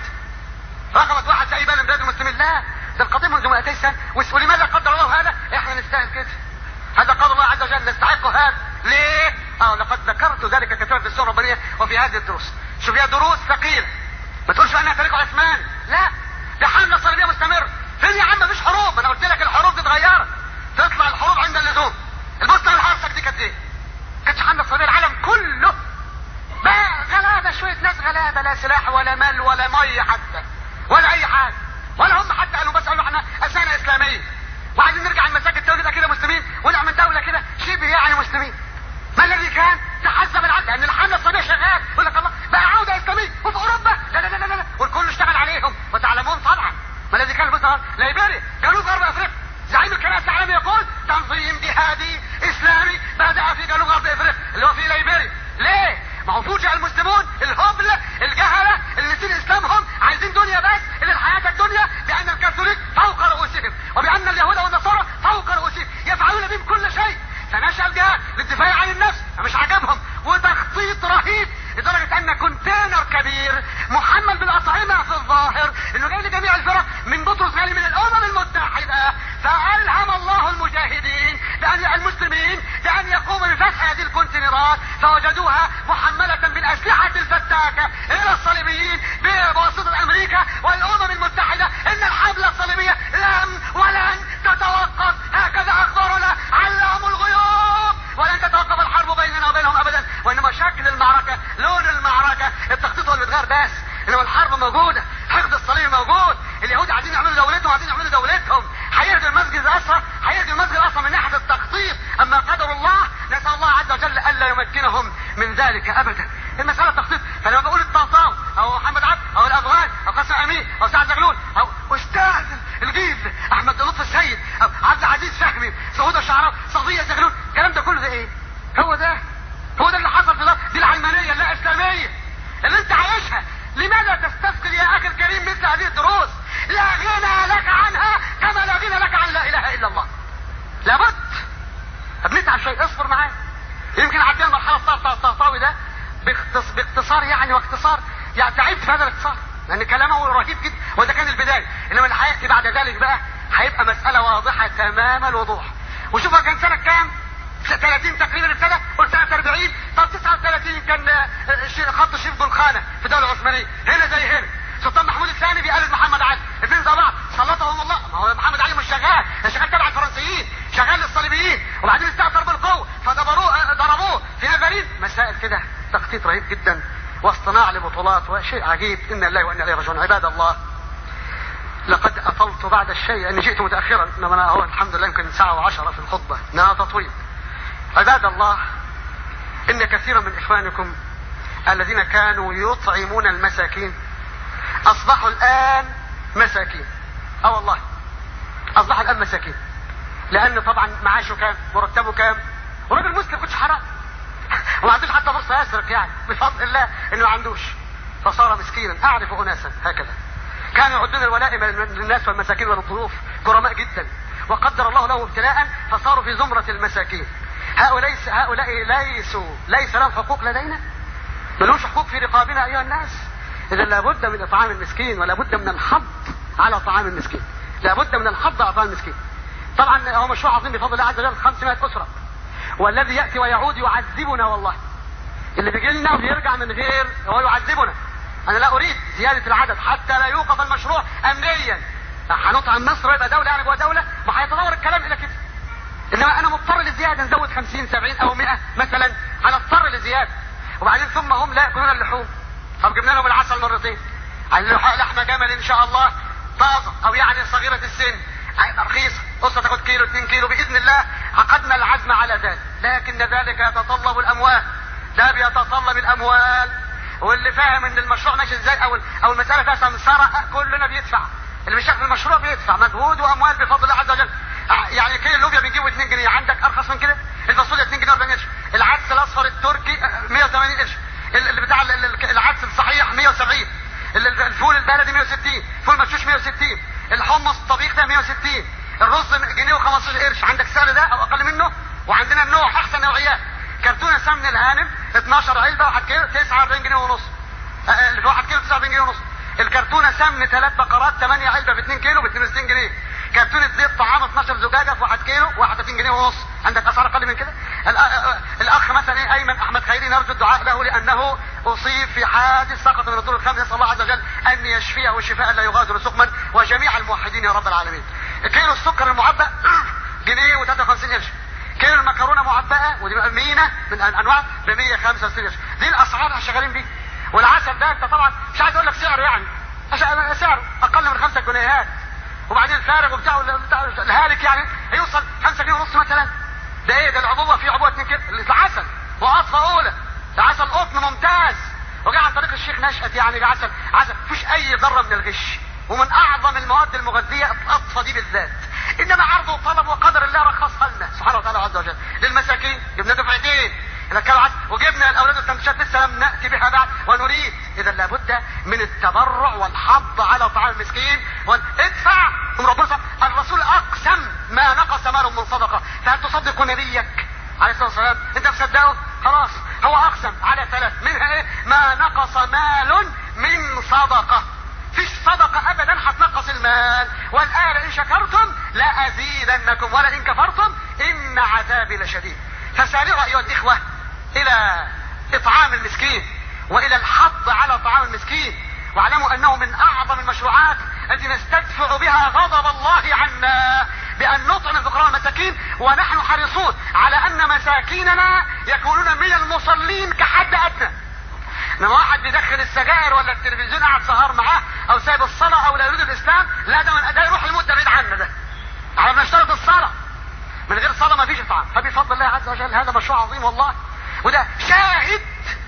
رقبة واحد زي بلد بلاد المسلمين لا ده القضية منذ 200 سنة ولماذا قدر الله هذا؟ احنا نستاهل كده هذا قال الله عز وجل نستحق هذا ليه؟ اه لقد ذكرت ذلك كثيرا في السورة الربانية وفي هذه الدروس شوف هي دروس ثقيلة ما تقولش انها تاريخ عثمان لا ده حملة صليبية مستمرة فين يا عم مفيش حروب انا قلت لك الحروب دي اتغيرت تطلع الحروب عند اللزوم البوسنة والهرسك دي كانت ايه؟ كانتش حملة صليبية العالم كله بقى غلابة شوية ناس غلابة لا سلاح ولا مال ولا مية حتى ولا أي حاجة ولا هم حتى قالوا بس قالوا احنا أسانا إسلامية وعايزين نرجع المساجد تاني نبقى كده مسلمين ونعمل دولة كده شبه يعني مسلمين ما الذي كان تحزب العدل لأن الحملة الصليبية شغال يقول لك الله بقى عودة إسلامية وفي أوروبا لا لا لا لا لا والكل اشتغل عليهم وتعلمون طبعا ما الذي كان مثلا ليبيريا جنوب غرب أفريقيا زعيم الكنائس العالمي يقول تنظيم جهادي إسلامي بدأ في جنوب غرب أفريقيا اللي هو في ليبيريا ليه؟ ما هو فوجئ المسلمون الهبل الجهلة اللي نسين اسلامهم عايزين دنيا بس اللي الحياة الدنيا بان الكاثوليك فوق رؤوسهم وبان اليهود والنصارى فوق رؤوسهم يفعلون بهم كل شيء فنشأ الجهاد للدفاع عن النفس مش عجبهم وتخطيط رهيب لدرجة ان كونتينر كبير محمل بالاطعمة في الظاهر انه جاي لجميع الفرق من بطرس غالي من الامم المتحدة فالهم الله المجاهدين بان المسلمين بان يقوموا بفتح هذه الكونتينرات فوجدوها محملة بالاسلحة الفتاكة الى الصليبيين بواسطة امريكا والامم المتحدة ان الحملة الصليبية لم ولن تتوقف هكذا اخبرنا علام الغيوب ولن تتوقف الحرب بيننا وبينهم ابدا وانما شكل المعركة لون المعركة التخطيط هو اللي بيتغير بس انما الحرب موجودة حقد الصليب موجود اليهود عايزين يعملوا دولتهم عايزين يعملوا دولتهم هيهدوا المسجد الاقصى هيهدوا المسجد الاقصى من ناحية التخطيط اما قدر الله نسأل الله عز وجل الا يمكنهم من ذلك ابدا المسألة تخطيط فلما بقول الطهطاوي او محمد عبد او الافغان او قاسم امين او سعد زغلول او استاذ الجيف احمد لطفي السيد او عبد العزيز فهمي سعود الشعراوي صفيه زغلول الكلام ده كله ده ايه هو ده هو ده اللي حصل في ده دي العلمانيه اللا اسلاميه اللي انت عايشها لماذا تستثقل يا اخي الكريم مثل هذه الدروس لا غنى لك عنها كما لا غنى لك عن لا اله الا الله لابد اختصار يعني واختصار يعني تعبت في هذا الاختصار لان كلامه رهيب جدا وده كان البدايه انما اللي هياتي بعد ذلك بقى هيبقى مساله واضحه تمام الوضوح وشوف هو كان سنه كام 30 تقريبا ابتدى قلت سنه 40 طب 39 كان آه، ش- خط شيف بالخانه في الدوله العثمانيه هنا زي هنا سلطان محمود الثاني بيقلد محمد علي الاثنين زي بعض سلطهم الله ما هو محمد علي مش شغال ده شغال تبع الفرنسيين شغال للصليبيين وبعدين استأثر بالقوه فضربوه آه، ضربوه في نافرين مسائل كده تخطيط رهيب جدا واصطناع لبطولات وشيء عجيب ان الله وانا اليه راجعون عباد الله لقد اطلت بعد الشيء اني جئت متاخرا انما انا هو الحمد لله يمكن ساعه وعشرة في الخطبه انها تطويل عباد الله ان كثيرا من اخوانكم الذين كانوا يطعمون المساكين اصبحوا الان مساكين اه والله اصبحوا الان مساكين لان طبعا معاشه كام مرتبه كام وراجل مسلم كنتش حرام وما عندوش حتى فرصه يسرق يعني بفضل الله انه ما عندوش فصار مسكينا اعرف اناسا هكذا كانوا يعدون الولائم للناس والمساكين والضيوف كرماء جدا وقدر الله لهم ابتلاء فصاروا في زمرة المساكين هؤلاء هؤلاء ليسوا ليس لهم حقوق لدينا ملوش حقوق في رقابنا ايها الناس اذا لابد من اطعام المسكين ولا بد من الحض على طعام المسكين لابد من الحض على طعام المسكين طبعا هو مشروع عظيم بفضل الله عز وجل 500 اسره والذي ياتي ويعود يعذبنا والله اللي بيجي لنا وبيرجع من غير هو يعذبنا انا لا اريد زياده العدد حتى لا يوقف المشروع امنيا هنطعم مصر يبقى دوله يعني جوه دوله ما هيتطور الكلام الى كده انما انا مضطر لزياده نزود 50 70 او 100 مثلا هنضطر لزياده وبعدين ثم هم لا ياكلون اللحوم طب جبنا لهم العسل مرتين عايزين لحمه جمل ان شاء الله طازه او يعني صغيره السن هيبقى رخيصه قصه تاخد كيلو 2 كيلو باذن الله عقدنا العزم على ذلك لكن ذلك يتطلب الاموال ده بيتطلب الاموال واللي فاهم ان المشروع ماشي ازاي او او المساله فيها سمسره كلنا بيدفع اللي مش في المشروع بيدفع مجهود واموال بفضل الله عز وجل يعني كيلو اللوبيا بنجيبه 2 جنيه عندك ارخص من كده الفاصوليا 2 جنيه 40 قرش العدس الاصفر التركي 180 قرش اللي بتاع العدس الصحيح 170 الفول البلدي 160 فول مشوش 160 الحمص الطبيخ ده 160 الرز جنيه و15 قرش عندك سعر ده او اقل منه وعندنا النوع احسن نوعيات كرتونه سمن الهانم 12 علبه 1 كيلو 49 جنيه ونص اللي في 1 كيلو 49 جنيه ونص الكرتونه سمن ثلاث بقرات 8 علبه ب 2 كيلو ب 62 جنيه كرتونه زيت طعام 12 زجاجه في 1 كيلو 31 جنيه ونص عندك اسعار اقل من كده الاخ مثلا ايه ايمن احمد خيري نرجو الدعاء له لانه اصيب في حادث سقط من الدور الخامس نسال الله عز وجل ان يشفيه شفاء لا يغادر سقما وجميع الموحدين يا رب العالمين كيلو السكر المعبأ جنيه و53 قرش كيلو المكرونه معبأه ودي مينه من انواع ب 165 قرش دي الاسعار اللي شغالين بيها والعسل ده انت طبعا مش عايز اقول لك سعره يعني سعره اقل من 5 جنيهات وبعدين الفارغ وبتاع الهالك يعني هيوصل 5 جنيه ونص مثلا ده ايه ده العبوه فيه عبوه 2 كيلو العسل وقطفه اولى ده عسل قطن ممتاز وجاء عن طريق الشيخ نشأت يعني بعسل عسل مفيش اي ذره من الغش ومن اعظم المواد المغذيه القطفه دي بالذات انما عرض وطلب وقدر الله رخصها لنا سبحانه وتعالى عز وجل للمساكين جبنا دفعتين اذا كانوا عسل وجبنا الاولاد السندوتشات لسه لم ناتي بها بعد ونريد اذا لابد من التبرع والحض على طعام المسكين وادفع ربنا الرسول اقسم ما نقص مال من صدقه فهل تصدق نبيك عليه الصلاه والسلام انت مصدقه خلاص هو اقسم على ثلاث منها ايه ما نقص مال من صدقه فيش صدقة ابدا هتنقص المال والآن ان شكرتم لازيدنكم ولئن كفرتم ان عذابي لشديد فسارعوا ايها الاخوة الى اطعام المسكين والى الحض على طعام المسكين واعلموا انه من اعظم المشروعات التي نستدفع بها غضب الله عنا بان نطعم الفقراء والمساكين ونحن حريصون على ان مساكيننا يكونون من المصلين كحد ادنى لما واحد بيدخل السجائر ولا التلفزيون قاعد سهر معاه او سايب الصلاه او لا يريد الاسلام لا ده من ده يروح المده بعيد عنا ده احنا بنشترط الصلاه من غير صلاه ما فيش اطعام فبفضل الله عز وجل هذا مشروع عظيم والله وده شاهد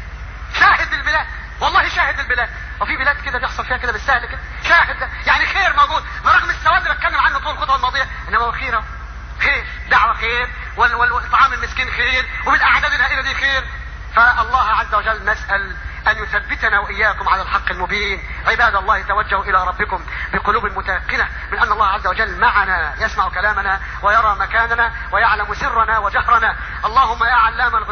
شاهد البلاد والله شاهد البلاد وفي بلاد كده بيحصل فيها كده بالسهل كده شاهد ده يعني خير موجود برغم السواد اللي بتكلم عنه طول الخطوه الماضيه انما هو خير خير دعوه خير والطعام المسكين خير وبالاعداد الهائله دي خير فالله عز وجل نسال أن يثبتنا وإياكم على الحق المبين عباد الله توجهوا إلى ربكم بقلوب متيقنة من أن الله عز وجل معنا يسمع كلامنا ويرى مكاننا ويعلم سرنا وجهرنا اللهم يا علام الغيوب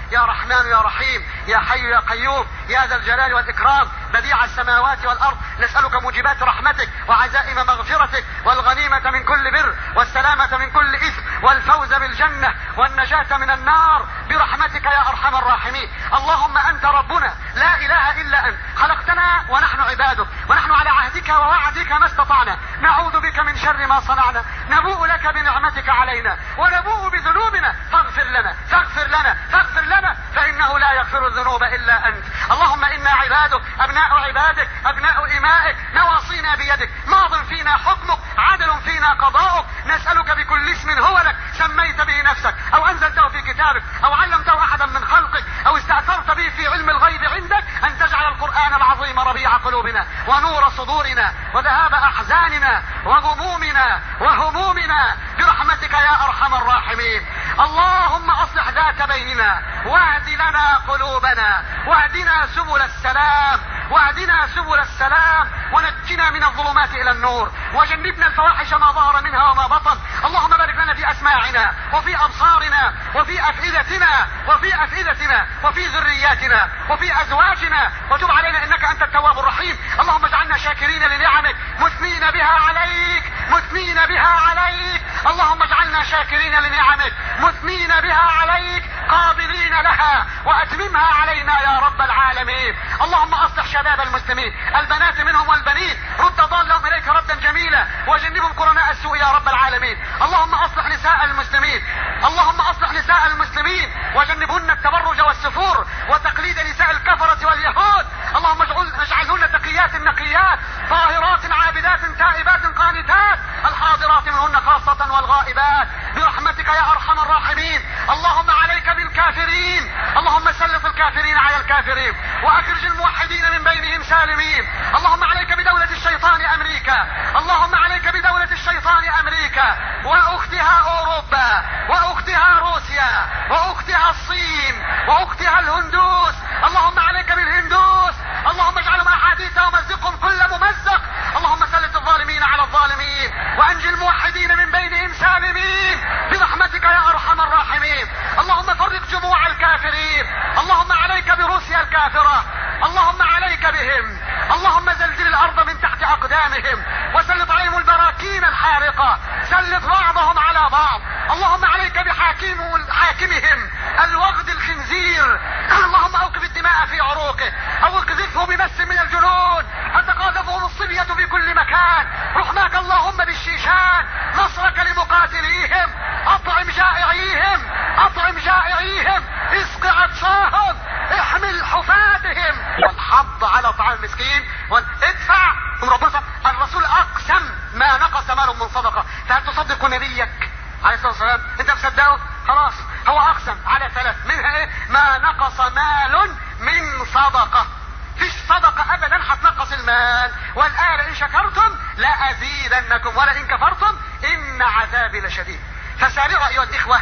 يا رحمن يا رحيم يا حي يا قيوم يا ذا الجلال والإكرام بديع السماوات والأرض نسألك موجبات رحمتك وعزائم مغفرتك والغنيمة من كل بر والسلامة من كل إثم والفوز بالجنة والنجاة من النار برحمتك يا أرحم الراحمين اللهم أنت ربنا لا إله إلا أنت خلقتنا ونحن عبادك ونحن على عهدك ووعدك ما استطعنا نعوذ بك من شر ما صنعنا نبوء لك بنعمتك علينا ونبوء بذنوبنا فاغفر لنا فاغفر لنا فاغفر لنا فإنه لا يغفر الذنوب إلا أنت اللهم إنا عبادك أبناء عبادك أبناء إمائك نواصينا بيدك ماض فينا حكمك عدل فينا قضاؤك نسألك بكل اسم هو لك سميت به نفسك أو أنزلته في كتابك أو علمته أحدا من خلقك أو استأثرت به في علم الغيب عندك أن تجعل القرآن العظيم ربيع قلوبنا ونور صدورنا وذهاب أحزاننا وغمومنا وهمومنا برحمتك يا أرحم الراحمين اللهم أصلح ذات بيننا واهد لنا قلوبنا واهدنا سبل السلام واهدنا سبل السلام ونجنا من الظلمات الى النور وجنبنا الفواحش ما ظهر منها وما بطن اللهم بارك لنا في اسماعنا وفي ابصارنا وفي افئدتنا وفي افئدتنا وفي ذرياتنا وفي ازواجنا وتب علينا انك انت التواب الرحيم اللهم اجعلنا شاكرين لنعمك مثنين بها عليك مثنين بها عليك اللهم اجعلنا شاكرين لنعمك مثنين بها عليك قابلين لها واتممها علينا يا رب العالمين اللهم اصلح شباب المسلمين البنات منهم والبنين رد ضالهم اليك ردا جميلا وجنبهم قرناء السوء يا رب العالمين اللهم اصلح نساء المسلمين اللهم اصلح نساء المسلمين وجنبهن التبرج والسفور وتقليد نساء الكفرة واليهود اللهم اجعلهن تقيات نقيات طاهرات عابدات تائبات قانتات الحاضرات منهن خاصة والغائبات برحمتك يا ارحم الراحمين اللهم عليك بالكافرين اللهم سلط الكافرين على الكافرين واخرج الموحدين من بينهم سالمين اللهم عليك بدولة الشيطان امريكا اللهم عليك بدولة الشيطان امريكا واختها اوروبا واختها روسيا واختها الصين واختها الهندوس اللهم عليك بالهندوس اللهم اجعلهم احاديث ومزقهم كل ممزق اللهم سلط الظالمين على الظالمين وانجي الموحدين من بينهم سالمين برحمتك يا ارحم الراحمين اللهم فرق جموع الكافرين اللهم عليك بروسيا الكافرة اللهم عليك بهم اللهم زلزل الارض من تحت اقدامهم وسلط عليهم البراكين الحارقة سلط بعضهم على بعض اللهم عليك بحاكم حاكمهم الوغد الخنزير اللهم اوقف الدماء في عروقه او اقذفه بمس من الجنون فتقاذفهم الصبية في كل مكان رحماك اللهم بالشيشان نصرك لمقاتليهم اطعم جائعيهم اطعم جائعيهم اسق عطشاهم احمل حفاتهم والحض على طعام المسكين وادفع ربنا الرسول اقسم ما نقص مال من صدقه فهل تصدق نبيك عليه الصلاه والسلام انت مصدقه خلاص هو اقسم على ثلاث منها ايه ما نقص مال من صدقه فيش صدقة ابدا هتنقص المال والآن ان شكرتم لازيدنكم ولئن كفرتم ان عذابي لشديد فسارعوا ايها الاخوة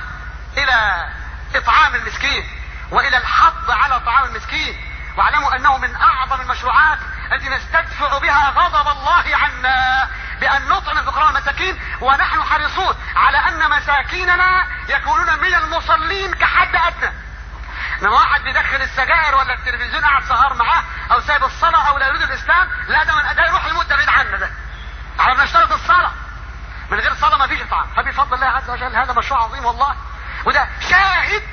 الى اطعام المسكين والى الحض على طعام المسكين واعلموا انه من اعظم المشروعات التي نستدفع بها غضب الله عنا بان نطعم الفقراء المساكين ونحن حريصون على ان مساكيننا يكونون من المصلين كحد ادنى لما واحد بيدخل السجائر ولا التلفزيون قاعد سهر معاه او سايب الصلاه او لا يريد الاسلام لا ده من ده يروح يموت ده بعيد عنا ده احنا بنشترط الصلاه من غير صلاه ما فيش طعام فبفضل الله عز وجل هذا مشروع عظيم والله وده شاهد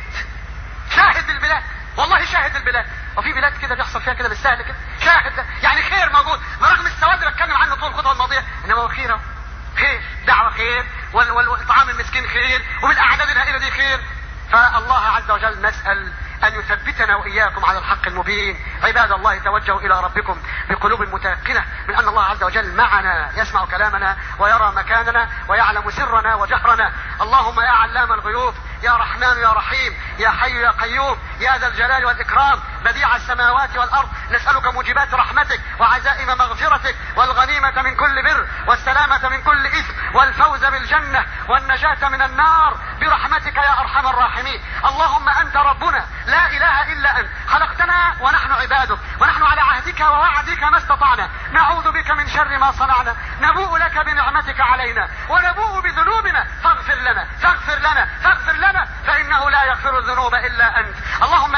شاهد البلاد والله شاهد البلاد وفي بلاد كده بيحصل فيها كده بالسهل كده شاهد ده. يعني خير موجود برغم السواد اللي بتكلم عنه طول الخطوه الماضيه انما هو خير اهو. خير دعوه خير وال- وال- والطعام المسكين خير وبالاعداد الهائله دي خير فالله عز وجل نسال ان يثبتنا واياكم على الحق المبين عباد الله توجهوا الى ربكم بقلوب متيقنه من ان الله عز وجل معنا يسمع كلامنا ويرى مكاننا ويعلم سرنا وجهرنا اللهم يا علام الغيوب يا رحمن يا رحيم يا حي يا قيوم يا ذا الجلال والاكرام بديع السماوات والارض نسالك موجبات رحمتك وعزائم مغفرتك والغنيمه من كل بر والسلامه من كل اثم والفوز بالجنه والنجاه من النار برحمتك يا ارحم الراحمين اللهم انت ربنا لا اله الا انت خلقتنا ونحن عبادك ونحن على عهدك ووعدك ما استطعنا نعوذ بك من شر ما صنعنا نبوء لك بنعمتك علينا ونبوء بذنوبنا فاغفر لنا فاغفر لنا فاغفر لنا فانه لا يغفر الذنوب الا انت اللهم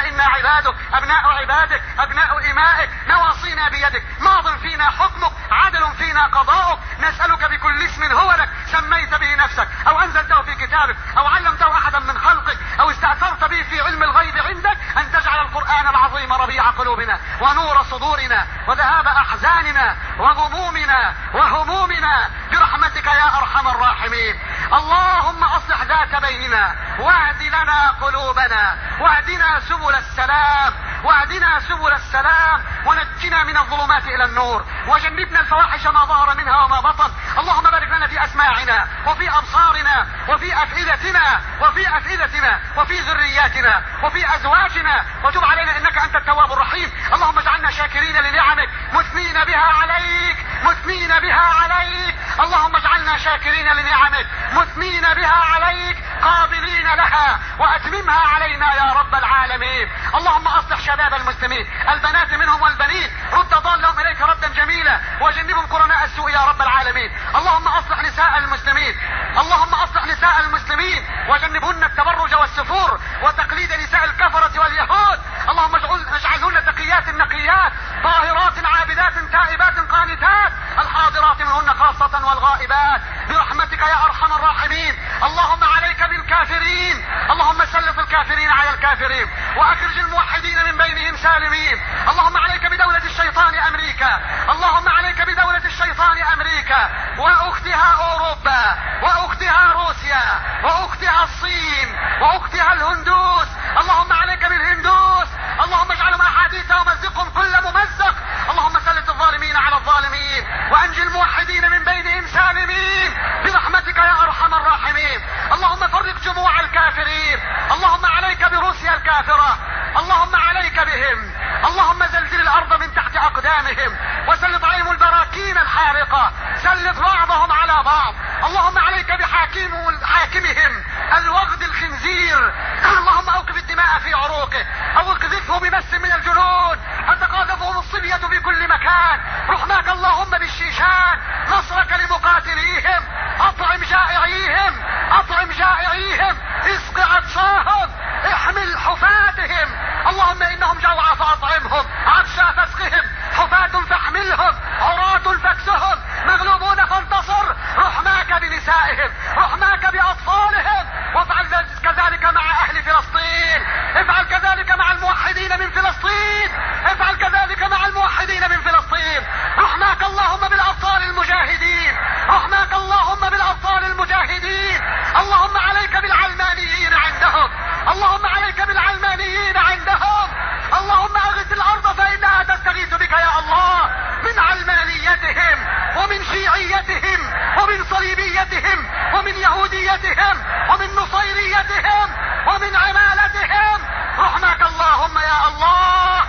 عبادك ابناء عبادك ابناء امائك نواصينا بيدك ماض فينا حكمك عدل فينا قضاؤك نسألك بكل اسم هو لك سميت به نفسك او انزلته في كتابك او علمته احدا من خلقك او استأثرت به في علم الغيب عندك ان تجعل القرآن العظيم ربيع قلوبنا ونور صدورنا وذهاب احزاننا وغمومنا وهمومنا برحمتك يا ارحم الراحمين اللهم اصلح ذات بيننا واهد لنا قلوبنا واهدنا سبل السلام واهدنا سبل السلام ونجنا من الظلمات الى النور وجنبنا الفواحش ما ظهر منها وما بطن اللهم بارك لنا في اسماعنا وفي ابصارنا وفي افئدتنا وفي افئدتنا وفي ذرياتنا وفي ازواجنا وتب علينا انك انت التواب الرحيم اللهم اجعلنا شاكرين لنعمك مثنين بها عليك مثنين بها عليك اللهم اجعلنا شاكرين لنعمك مثنين بها عليك قابلين لها واتممها علينا يا رب العالمين اللهم اصلح شباب المسلمين البنات منهم والبنين رد ضالهم اليك ردا جميلا وجنبهم قرناء السوء يا رب العالمين اللهم اصلح نساء المسلمين اللهم اصلح نساء المسلمين وجنبهن التبرج والسفور وتقليد نساء الكفرة واليهود اللهم اجعلهن تقيات نقيات طاهرات عابدات تائبات قانتات الحاضرات منهن خاصة والغائبات برحمتك يا ارحم الراحمين اللهم عليك بالكافرين اللهم سلط الكافرين على الكافرين واخرج الموحدين من بينهم سالمين اللهم عليك بدولة الشيطان امريكا اللهم عليك بدولة الشيطان امريكا واختها اوروبا واختها روسيا واختها الصين واختها الهندوس اللهم عليك بالهندوس اللهم اجعلهم احاديث ومزقهم كل ممزق اللهم سلط الظالمين على الظالمين وانجي الموحدين من بينهم سالمين برحمتك يا ارحم الراحمين اللهم فرق جموع الكافرين اللهم عليك بروسيا الكافرة اللهم عليك بهم اللهم زلزل الارض من تحت اقدامهم وسلط عليهم البراكين الحارقة سلط بعضهم على بعض اللهم عليك بحاكم حاكمهم الوغد الخنزير اللهم اوقف الدماء في عروقه او اقذفه بمس من الجنود فتقاذفهم الصبية في كل مكان رحماك اللهم بالشيشان نصرك لمقاتليهم اطعم جائعيهم اطعم جائعيهم اسق عطشاهم احمل حفاتهم اللهم انهم جوعى فاطعمهم عطشى فاسقهم حفاة فاحملهم عراة فاكسهم مغلوبون فانتصر رحماك بنسائهم رحماك باطفالهم وافعل كذلك مع اهل فلسطين افعل كذلك مع الموحدين من فلسطين افعل كذلك مع الموحدين من فلسطين رحماك اللهم بالابطال المجاهدين رحماك اللهم بالابطال المجاهدين اللهم عليك بالعلمانيين عندهم اللهم عليك بالعلمانيين عندهم اللهم اغث الارض فانها تستغيث بك يا الله من علمانيتهم ومن شيعيتهم ومن صليبيتهم ومن يهوديتهم ومن نصيريتهم ومن عمالتهم رحمك اللهم يا الله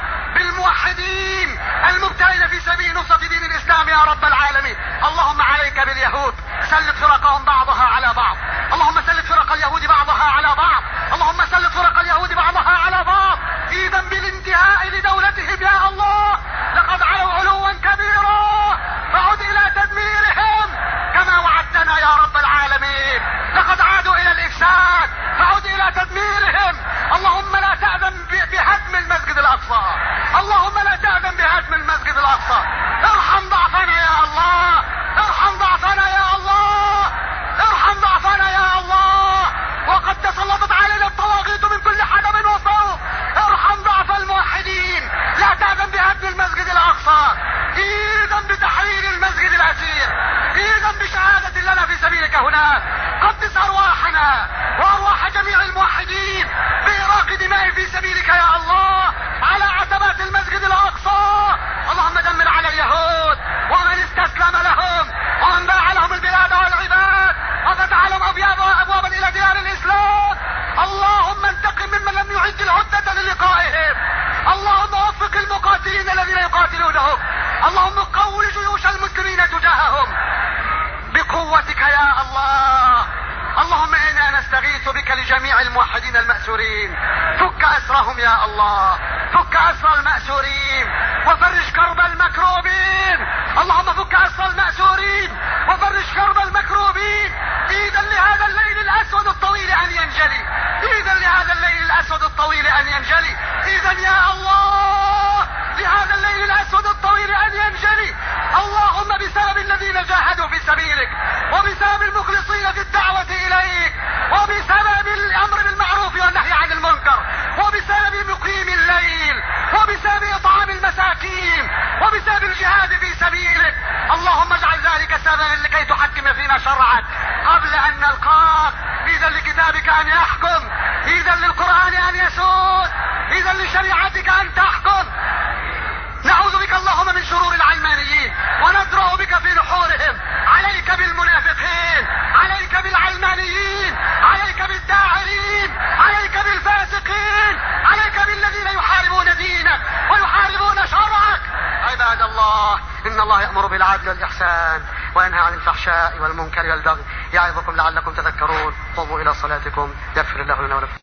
بالموحدين المبتعين في سبيل نصرة دين الاسلام يا رب العالمين اللهم عليك باليهود سلط فرقهم بعضها على بعض اللهم سلط فرق اليهود بعضها على بعض اللهم سلط فرق اليهود بعضها على بعض ايذا بالانتهاء لدولتهم يا الله لقد علوا علوا كبيرا فعد الى تدميرهم كما وعدتنا يا رب العالمين لقد عادوا الى الافساد فعد الى تدميرهم اللهم لا تأذن بهدم المسجد الاقصى اللهم لا تأذن بهدم المسجد الاقصى ارحم ضعفنا يا الله ارحم ضعفنا يا الله ارحم ضعفنا يا الله وقد تسلطت علينا الطواغيت من كل حدب وفوق ارحم ضعف الموحدين لا تأذن بهدم المسجد الاقصى ايضا بتحرير المسجد الاسير ايضا بشهادة لنا في سبيلك هناك قدس ارواحنا وارواح جميع الموحدين باراق دماء في سبيلك يا الله على عتبات المسجد الاقصى اللهم دمر على اليهود ومن استسلم لهم ومن باع لهم البلاد والعباد وفتح لهم ابياب وابوابا الى ديار الاسلام اللهم انتقم ممن لم يعد العدة للقائهم اللهم وفق المقاتلين الذين يقاتلونهم اللهم قوي جيوش المسلمين تجاههم بقوتك يا الله اللهم انا نستغيث بك لجميع الموحدين المأسورين فك اسرهم يا الله فك اسر المأسورين وفرج كرب المكروبين اللهم فك اسر المأسورين وفرج كرب المكروبين ايدا لهذا الليل الاسود الطويل ان ينجلي ايدا لهذا الليل الاسود الطويل ان ينجلي إذا يا الله لهذا الليل الأسود الطويل أن ينجلي اللهم بسبب الذين جاهدوا في سبيلك وبسبب المخلصين في الدعوة إليك وبسبب الأمر بالمعروف والنهي عن المنكر وبسبب مقيم الليل وبسبب إطعام المساكين وبسبب الجهاد في سبيلك اللهم اجعل ذلك سببا لكي تحكم فينا شرعك قبل أن نلقاك إذا لكتابك أن يحكم إذا للقرآن أن يسود إذا لشريعتك أن تحكم نعوذ بك اللهم من شرور العلمانيين وندرأ بك في نحورهم عليك بالمنافقين عليك بالعلمانيين عليك بالداعرين عليك بالفاسقين عليك بالذين يحاربون دينك ويحاربون شرعك عباد الله إن الله يأمر بالعدل والإحسان وينهى عن الفحشاء والمنكر والبغي يعظكم لعلكم تذكرون قوموا إلى صلاتكم يغفر الله لنا ولكم